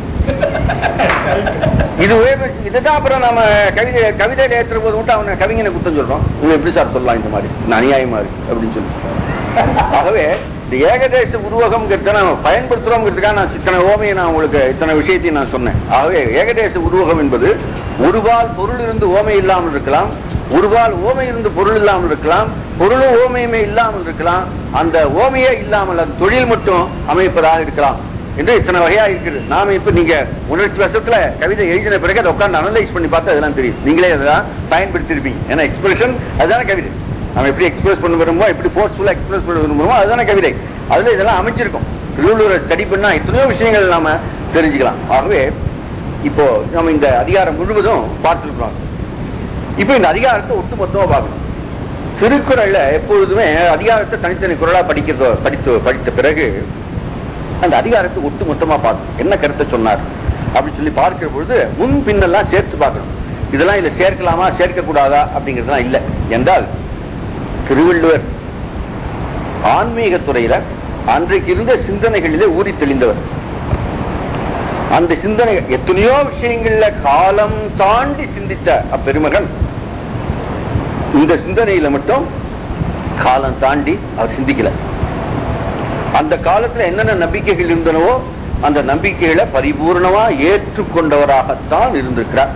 இது உயர் இதுதான் அப்புறம் நம்ம கவிதை கவிதையில ஏற்றுற போது மட்டும் அவனை கவிஞனை குத்தம் சொல்றோம் இவங்க எப்படி சார் சொல்லலாம் இந்த மாதிரி இந்த அநியாயமா இருக்கு அப்படின்னு சொல்லி ஆகவே இந்த ஏகதேச உருவகம்ங்கிறத நம்ம பயன்படுத்துறோம்ங்கிறதுக்காக நான் இத்தனை ஓமையை நான் உங்களுக்கு இத்தனை விஷயத்தையும் நான் சொன்னேன் ஆகவே ஏகதேச உருவகம் என்பது ஒருபால் பொருள் இருந்து ஓமை இல்லாமல் இருக்கலாம் ஒருபால் ஓமை இருந்து பொருள் இல்லாமல் இருக்கலாம் பொருளும் ஓமையுமே இல்லாமல் இருக்கலாம் அந்த ஓமையே இல்லாமல் அந்த தொழில் மட்டும் அமைப்பதாக இருக்கலாம் என்று இத்தனை வகையா இருக்குது நாம இப்ப நீங்க உணர்ச்சி வசத்துல கவிதை எழுதின பிறகு அதை உட்கார்ந்து அனலைஸ் பண்ணி பார்த்தா அதெல்லாம் தெரியும் நீங்களே அதெல்லாம் பயன்படுத்திருப்பீங்க ஏன்னா எக்ஸ்பிரஷன் அதுதானே கவிதை நம்ம எப்படி எக்ஸ்பிரஸ் பண்ண விரும்புவோம் எப்படி போர்ஸ்ஃபுல்லா எக்ஸ்பிரஸ் பண்ண விரும்புவோம் அதுதானே கவிதை அதுல இதெல்லாம் அமைஞ்சிருக்கும் திருவள்ளுவரை ஸ்டடி பண்ணா எத்தனையோ விஷயங்கள் நாம தெரிஞ்சுக்கலாம் ஆகவே இப்போ நம்ம இந்த அதிகாரம் முழுவதும் பார்த்திருக்கிறோம் இப்போ இந்த அதிகாரத்தை ஒட்டுமொத்தமா பார்க்கணும் திருக்குறள்ல எப்பொழுதுமே அதிகாரத்தை தனித்தனி குரலா படிக்கிறதோ படித்து படித்த பிறகு அந்த அதிகாரத்தை ஒட்டு மொத்தமா பார்க்கணும் என்ன கருத்தை சொன்னார் அப்படின்னு சொல்லி பார்க்கிற பொழுது முன் பின்னெல்லாம் சேர்த்து பார்க்கணும் இதெல்லாம் இதுல சேர்க்கலாமா சேர்க்க கூடாதா அப்படிங்கறதுலாம் இல்ல என்றால் திருவள்ளுவர் ஆன்மீக துறையில அன்றைக்கு இருந்த சிந்தனைகளிலே ஊறி தெளிந்தவர் அந்த சிந்தனை எத்தனையோ விஷயங்கள்ல காலம் தாண்டி சிந்தித்த அப்பெருமகன் இந்த சிந்தனையில மட்டும் காலம் தாண்டி அவர் சிந்திக்கல அந்த காலத்துல என்னென்ன நம்பிக்கைகள் இருந்தனவோ அந்த நம்பிக்கைகளை பரிபூர்ணமா ஏற்றுக்கொண்டவராகத்தான் இருந்திருக்கிறார்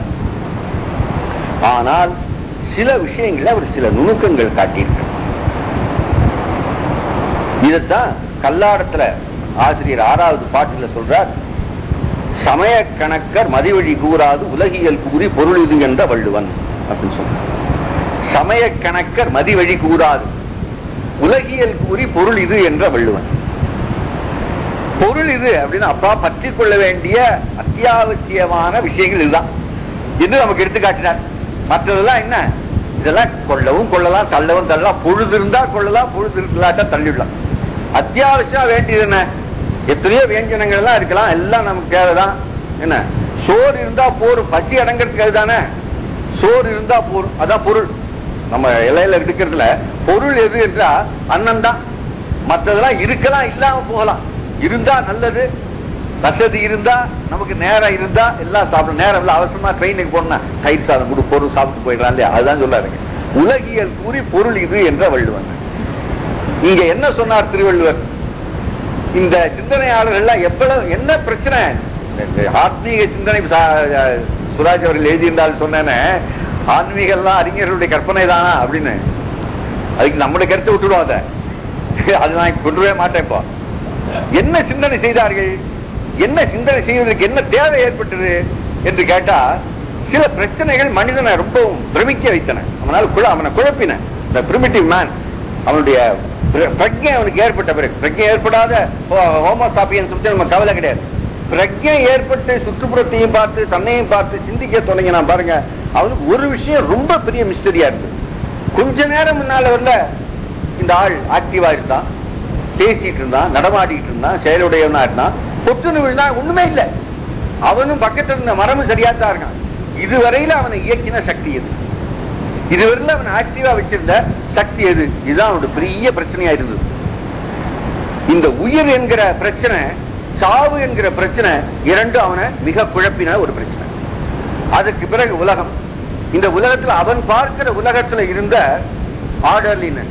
ஆனால் சில விஷயங்களை அவர் சில நுணுக்கங்கள் காட்டியிருக்கிறார் இதைத்தான் கல்லாடத்துல ஆசிரியர் ஆறாவது பாட்டுல சொல்றார் சமய கணக்கர் மதிவழி கூறாது உலகியல் கூறி பொருள் இது என்ற வள்ளுவன் அப்படின்னு சொல்றார் சமய கணக்கர் மதிவழி கூறாது உலகியல் கூறி பொருள் இது என்ற வள்ளுவன் பொருள் இது அப்படின்னு அப்பா பற்றி கொள்ள வேண்டிய அத்தியாவசியமான விஷயங்கள் இதுதான் இது நமக்கு எடுத்து காட்டினார் மற்றதெல்லாம் என்ன இதெல்லாம் கொள்ளவும் கொள்ளலாம் தள்ளவும் தள்ளலாம் பொழுது இருந்தா கொள்ளலாம் பொழுது இல்லாட்டா தள்ளிடலாம் அத்தியாவசியம் வேண்டியது என்ன எத்தனையோ வியஞ்சனங்கள் எல்லாம் இருக்கலாம் எல்லாம் நமக்கு தேவைதான் என்ன சோறு இருந்தா போரும் பசி அடங்கிறதுக்கு அதுதானே சோறு இருந்தா போரும் அதான் பொருள் நம்ம இலையில எடுக்கிறதுல பொருள் எது என்றா அன்னம் தான் மற்றதெல்லாம் இருக்கலாம் இல்லாம போகலாம் இருந்தா நல்லது வசதி இருந்தா நமக்கு நேரம் இருந்தா எல்லாம் சாப்பிடும் நேரம் இல்ல அவசரமா ட்ரெயினுக்கு போனா தயிர் சாதம் கொடு பொருள் சாப்பிட்டு போயிடலாம் இல்லையா அதுதான் சொல்லாருங்க உலகியல் கூறி பொருள் இது என்ற வள்ளுவன் இங்க என்ன சொன்னார் திருவள்ளுவர் இந்த சிந்தனையாளர்கள் எவ்வளவு என்ன பிரச்சனை இந்த ஆத்மீக சிந்தனை சா- சுராஜ் அவர்கள் எழுதியிருந்தால் சொன்னேனே ஆன்மீகம்லாம் அறிஞர்களுடைய கற்பனை தானா அப்படின்னு அதுக்கு நம்முடைய கருத்தை விட்டுடுவோம் அதை அது நான் கொண்டுவே மாட்டேன் இப்போ என்ன சிந்தனை செய்தார்கள் என்ன சிந்தனை செய்வதற்கு என்ன தேவை ஏற்பட்டது என்று கேட்டா சில பிரச்சனைகள் மனிதனை ரொம்பவும் பிரமிக்க வைத்தன அவனால் குழ அவனை குழப்பின இந்த பிரிமிட்டிவ் மேன் அவனுடைய பிர- பிரக்ஞை அவனுக்கு ஏற்பட்ட பிறகு பிரக்ஞை ஏற்படாத ஹோமோசாப்பியன் சொல்லி நம்ம கவலை கிடையாது பிரக்ஞை ஏற்பட்டு சுற்றுப்புறத்தையும் பார்த்து தன்னையும் பார்த்து சிந்திக்க தொடங்கினா பாருங்க அவனுக்கு ஒரு விஷயம் ரொம்ப பெரிய மிஸ்டரியா இருக்கு கொஞ்ச நேரம் முன்னால வரல இந்த ஆள் ஆக்டிவா இருந்தான் பேசிட்டு இருந்தான் நடமாடிட்டு இருந்தான் செயலுடையவனா இருந்தான் பொட்டுன்னு விழுந்தா ஒண்ணுமே இல்ல அவனும் பக்கத்துல இருந்த மரமும் சரியா தான் இருக்கான் இதுவரையில அவனை இயக்கின சக்தி எது இதுவரையில அவன் ஆக்டிவா வச்சிருந்த சக்தி எது இதுதான் அவனோட பெரிய பிரச்சனையா இருந்தது இந்த உயிர் என்கிற பிரச்சனை சாவு என்கிற பிரச்சனை இரண்டும் அவனை மிக குழப்பின ஒரு பிரச்சனை அதுக்கு பிறகு உலகம் இந்த உலகத்துல அவன் பார்க்கிற உலகத்துல இருந்த ஆர்டர்லினஸ்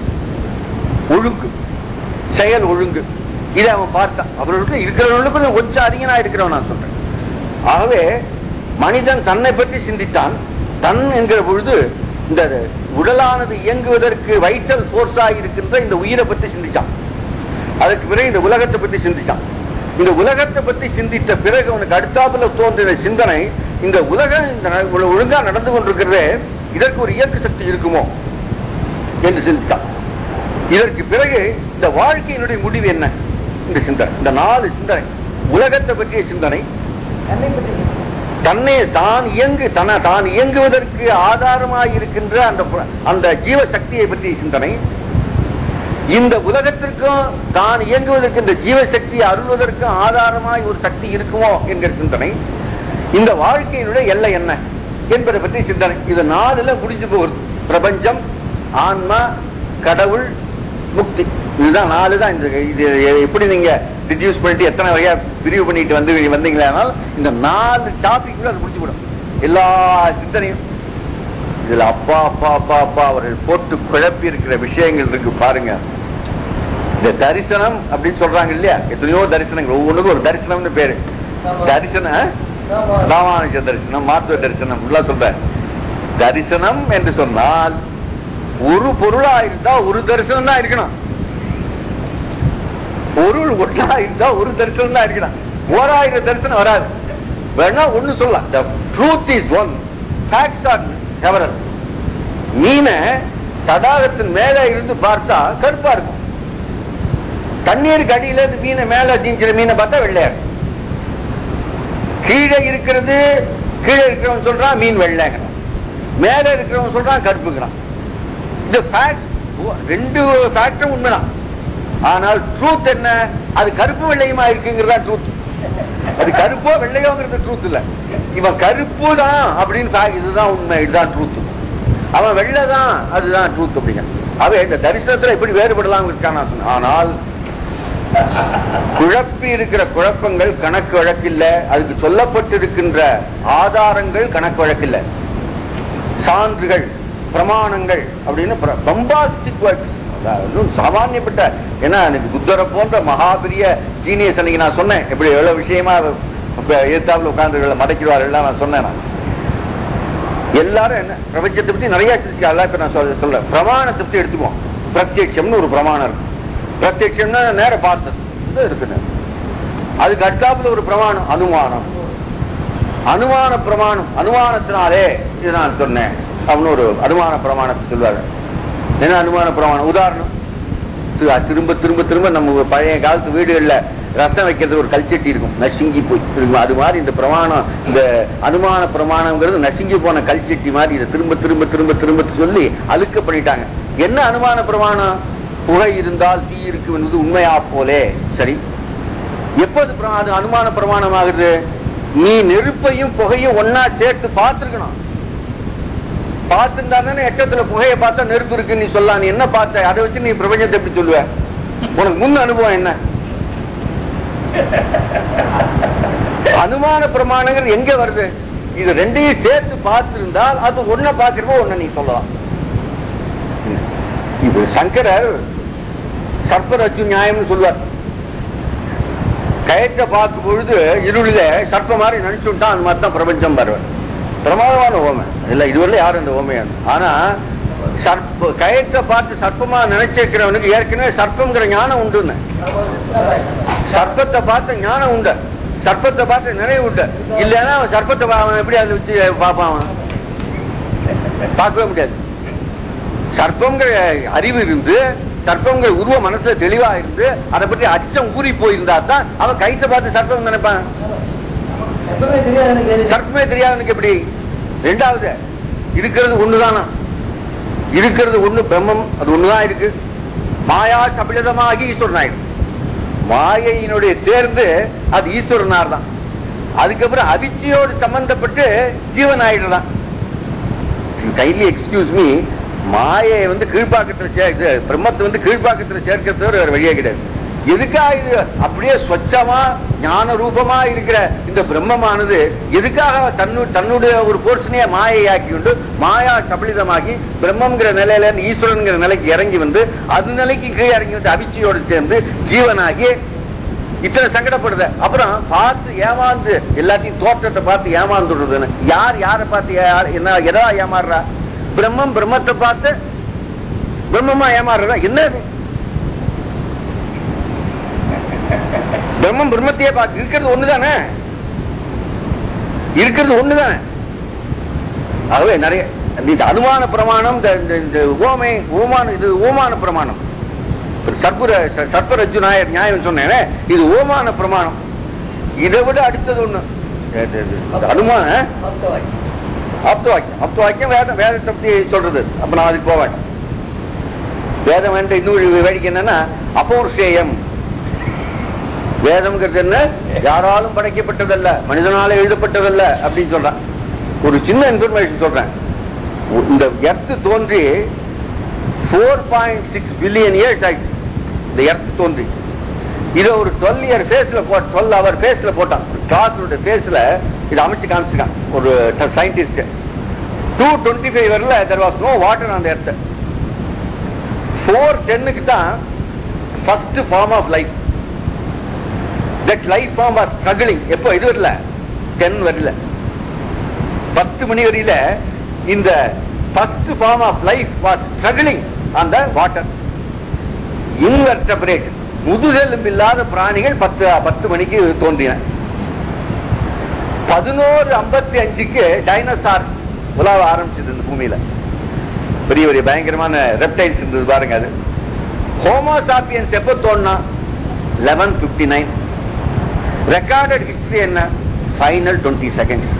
ஒழுங்கு செயல் ஒழுங்கு இதை அவன் பார்த்தான் அவர்களுக்கு இருக்கிறவர்களுக்கு கொஞ்சம் அதிகனா இருக்கிறவன் நான் சொல்றேன் ஆகவே மனிதன் தன்னை பற்றி சிந்தித்தான் தன் என்கிற பொழுது இந்த உடலானது இயங்குவதற்கு வைட்டல் போர்ஸாக இருக்கின்ற இந்த உயிரை பற்றி சிந்திச்சான் அதுக்கு பிறகு இந்த உலகத்தை பற்றி சிந்திச்சான் இந்த உலகத்தை பற்றி சிந்தித்த பிறகு அவனுக்கு அடுத்தாப்புல தோன்றின சிந்தனை இந்த உலகம் இந்த ந- இவ்வளவு ஒழுங்கா நடந்து கொண்டிருக்கிறதே இதற்கு ஒரு இயக்க சக்தி இருக்குமோ என்று சிந்தித்தான் இதற்கு பிறகு இந்த வாழ்க்கையினுடைய முடிவு என்ன இந்த சிந்தனை இந்த நாலு சிந்தனை உலகத்தை பற்றிய சிந்தனை தன்னை பற்றி தன்னை தான் இயங்கு தன தான் இயங்குவதற்கு ஆதாரமாய் இருக்கின்ற அந்த ப- அந்த ஜீவ சக்தியை பற்றிய சிந்தனை இந்த உலகத்திற்கும் தான் இயங்குவதற்கு இந்த ஜீவசக்தியை அருள்வதற்கும் ஆதாரமாய் ஒரு சக்தி இருக்குமோ என்கிற சிந்தனை இந்த வாழ்க்கையினுடைய எல்லை என்ன என்பதை பற்றி சிந்தனை இது நாலுல முடிஞ்சு போகுது பிரபஞ்சம் ஆன்மா கடவுள் முக்தி இதுதான் நாலு தான் இந்த இது எப்படி நீங்க ரிடியூஸ் பண்ணிட்டு எத்தனை வகையா பிரிவு பண்ணிட்டு வந்து வந்தீங்களா இந்த நாலு டாபிக் அது முடிச்சு விடும் எல்லா சிந்தனையும் இதுல அப்பா அப்பா அப்பா அப்பா அவர்கள் போட்டு குழப்பி இருக்கிற விஷயங்கள் இருக்கு பாருங்க இந்த தரிசனம் அப்படின்னு சொல்றாங்க இல்லையா எத்தனையோ தரிசனங்கள் ஒவ்வொன்றுக்கும் ஒரு தரிசனம்னு பேரு தரிசனம் ஆ? ராமானுஜ தரிசனம் மாத்துவ தரிசனம் எல்லாம் சொல்ற தரிசனம் என்று சொன்னால் ஒரு பொருளா இருந்தா ஒரு தரிசனம் தான் இருக்கணும் பொருள் ஒன்றா இருந்தா ஒரு தரிசனம் தான் இருக்கணும் ஓராயிரம் தரிசனம் வராது வேணா ஒண்ணு சொல்லலாம் the truth is one facts are several மீனை தடாகத்தின் மேல இருந்து பார்த்தா கருப்பா இருக்கும் தண்ணீருக்கு அடியில இருந்து மீனை மேல தீஞ்சிற மீனை பார்த்தா வெள்ளையா இருக்கும் கீழே இருக்கிறது கீழே இருக்கிறவன் சொல்றான் மீன் வெள்ளைங்கிறான் மேல இருக்கிறவன் சொல்றான் கருப்புங்கிறான் இது ஃபேக்ட் ரெண்டு ஃபேக்டும் உண்மைதான் ஆனால் ட்ரூத் என்ன அது கருப்பு வெள்ளையுமா இருக்குங்கிறதா ட்ரூத் அது கருப்போ வெள்ளையோங்கிறது ட்ரூத் இல்ல இவன் கருப்பு தான் அப்படின்னு fact, இதுதான் உண்மை இதுதான் ட்ரூத் அவன் வெள்ளை தான் அதுதான் ட்ரூத் அப்படிங்க அவன் இந்த தரிசனத்துல எப்படி வேறுபடலாம் இருக்கான் நான் சொன்னேன். ஆனால் குழப்பி இருக்கிற குழப்பங்கள் கணக்கு வழக்கில்ல அதுக்கு சொல்லப்பட்டிருக்கின்ற ஆதாரங்கள் கணக்கு வழக்கில்ல சான்றுகள் பிரமாணங்கள் அப்படின்னு பம்பாஸ்டிக் வேர்ட்ஸ் சாமானியப்பட்ட ஏன்னா எனக்கு புத்தரை போன்ற மகாபெரிய ஜீனியஸ் அன்னைக்கு நான் சொன்னேன் எப்படி எவ்வளவு விஷயமா எதிர்த்தாப்புல உட்கார்ந்து மடக்கிடுவார்கள் நான் சொன்னேன் நான் எல்லாரும் என்ன பிரபஞ்சத்தை பத்தி நிறைய சிரிச்சுக்கலாம் இப்ப நான் சொல்ல சொல்ல பிரமாணத்தை பத்தி எடுத்துக்குவோம் பிரத்யட்சம்னு ஒரு பிரமாணம் இருக்கு பிரத்யட்சம்னா நேர பார்த்தது இது இருக்குன்னு அதுக்கு அடுத்தாப்புல ஒரு பிரமாணம் அனுமானம் அனுமான பிரமாணம் அனுமானத்தினாலே இது நான் சொன்னேன் அப்படின்னு ஒரு அனுமான பிரமாணத்தை சொல்வாரு என்ன அனுமான பிரமாணம் உதாரணம் தி- திரும்ப திரும்ப திரும்ப நம்ம பழைய காலத்து வீடுகள்ல ரசம் வைக்கிறது ஒரு கல்ச்சட்டி இருக்கும் நசுங்கி போய் இருக்கும் அது மாதிரி இந்த பிரமாணம் இந்த அனுமான பிரமாணம்ங்கிறது நசுங்கி போன கல்ச்சட்டி மாதிரி இதை திரும்ப திரும்ப திரும்ப திரும்ப சொல்லி அழுக்க பண்ணிட்டாங்க என்ன அனுமான பிரமாணம் புகை இருந்தால் தீ இருக்கும் என்பது உண்மையா போலே சரி எப்போது பிர- அது அனுமான பிரமாணம் ஆகுது நீ நெருப்பையும் புகையும் ஒன்னா சேர்த்து பார்த்திருக்கணும் பார்த்திருந்தா தானே எக்கத்துல புகையை பார்த்தா நெருப்பு இருக்குன்னு நீ சொல்லலாம் நீ என்ன பார்த்த அதை வச்சு நீ பிரபஞ்சத்தை எப்படி சொல்லுவ உனக்கு முன் அனுபவம் என்ன அனுமான பிரமாணங்கள் எங்க வருது இது ரெண்டையும் சேர்த்து பார்த்திருந்தால் அது ஒன்ன பார்க்கிறப்போ ஒன்ன நீ சொல்லலாம் இது சங்கரர் சர்ப்பரஜு நியாயம்னு சொல்வார் கயற்ற பார்க்கும் பொழுது இருளில சர்ப்ப மாதிரி நினைச்சுட்டான் அந்த மாதிரி தான் பிரபஞ்சம் வருவார் பிரமாதமான ஓமை இல்ல இதுவரை யாரும் இந்த ஓமையா ஆனா சர்ப்ப கயற்ற பார்த்து சர்ப்பமா நினைச்சிருக்கிறவனுக்கு ஏற்கனவே சர்ப்பங்கிற ஞானம் உண்டுன்னு சர்ப்பத்தை பார்த்த ஞானம் உண்டு சர்ப்பத்தை பார்த்து நினைவு உண்டு இல்லைன்னா அவன் சர்ப்பத்தை பா- அவன் எப்படி அதை வச்சு பார்ப்பான் அவன் பார்க்கவே முடியாது சர்ப்பங்கிற அறிவு இருந்து சர்ப்பங்கிற உருவ மனசுல தெளிவா இருந்து அதை பற்றி அச்சம் ஊறி போயிருந்தா தான் அவன் கைத்தை பார்த்து சர்ப்பம் நினைப்பான் எப்பவுமே தெரியாது எனக்கு எது. சர்ப்பமே தெரியாதவனுக்கு எப்படி ரெண்டாவது இருக்கிறது ஒண்ணுதானா இருக்கிறது ஒண்ணு பிரம்மம் அது ஒண்ணுதான் இருக்கு மாயா சபிலதமாகி ஈஸ்வரன் ஆயிடும் மாயையினுடைய சேர்ந்து அது ஈஸ்வரனார் தான் அதுக்கப்புறம் அவிச்சியோடு சம்பந்தப்பட்டு ஜீவன் ஆயிடுறான் கைலி எக்ஸ்கியூஸ் மீ மாயை வந்து கீழ்ப்பாக்கத்துல சே- இது பிரம்மத்தை வந்து கீழ்ப்பாக்கத்துல சேர்க்கிறது தவிர வேற வழியே கிடையாது எதுக்காக இது அப்படியே ஸ்வச்சமா ஞான ரூபமா இருக்கிற இந்த பிரம்மமானது எதுக்காக தன்னு தன்னுடைய ஒரு போர்ஷனையே மாயையாக்கி கொண்டு மாயா சபலிதமாகி பிரம்மங்கிற நிலையில இருந்து ஈஸ்வரன்கிற நிலைக்கு இறங்கி வந்து அது நிலைக்கு கீழே இறங்கி வந்து அவிச்சியோடு சேர்ந்து ஜீவனாகி இத்தனை சங்கடப்படுது அப்புறம் பார்த்து ஏமாந்து எல்லாத்தையும் தோற்றத்தை பார்த்து ஏமாந்துடுறதுன்னு யார் யாரை பார்த்து யார் என்ன எதா ஏமாறுறா பிரம்மம் பிரம்மத்தை பார்த்து பிரம்மமா ஏமாறுறா என்ன இது? பிரம்மம் பிரம்மத்தையே பார்த்து இருக்கிறது ஒண்ணுதானே இருக்கிறது ஒண்ணுதானே ஆகவே நிறைய இந்த அனுமான பிரமாணம் இந்த- இந்த- இந்த ஓமை ஓமான இது ஓமான பிரமாணம் சர்புர சர்பரஜு நாயர் நியாயம் சொன்னேனே இது ஓமான பிரமாணம் இதை விட அடுத்தது ஒண்ணு இது- இது- இது அனுமான ஆப்த வாக்கியம் ஆப்த வாக்கியம் வேதம் வேதத்தை பத்தி சொல்றது அப்ப நான் அதுக்கு போவேன் வேதம் என்ற இன்னொரு வேடிக்கை என்னன்னா அப்பௌர்ஷேயம் வேதம்ங்கிறது என்ன யாராலும் படைக்கப்பட்டதல்ல மனிதனால எழுதப்பட்டதல்ல அப்படின்னு சொல்றான் ஒரு சின்ன இன்ஃபர்மேஷன் சொல்றேன் இந்த எர்த் தோன்றி four point six billion years ஆயிடுச்சு இந்த எர்த் தோன்றி இதை ஒரு டுவெல் இயர் ஃபேஸ்ல போட்டு டுவெல் அவர் ஃபேஸ்ல போட்டான் கிளாஸோட ஃபேஸ்ல இதை அமைச்சு காமிச்சிருக்கான் ஒரு சயின்டிஸ்ட் டூ டுவெண்ட்டி ஃபைவ் வரல தெர் வாஸ் நோ வாட்டர் அந்த எர்த்த ஃபோர் டென்னுக்கு தான் first form of life that life form was struggling எப்போ இது வரல டென் வரல பத்து மணி வரையில இந்த first form of life was struggling on the water invertebrate முதுகெலும்பு இல்லாத பிராணிகள் பத்து பத்து மணிக்கு தோன்றின பதினோரு ஐம்பத்தி அஞ்சுக்கு டைனோசார் உலாவ ஆரம்பிச்சது இந்த பூமியில பெரிய பெரிய பயங்கரமான ரெப்டைல்ஸ் இருந்தது பாருங்க அது ஹோமோசாப்பியன்ஸ் எப்ப தோணுனா eleven fifty nine recorded history என்ன ஃபைனல் டுவெண்ட்டி செகண்ட்ஸ்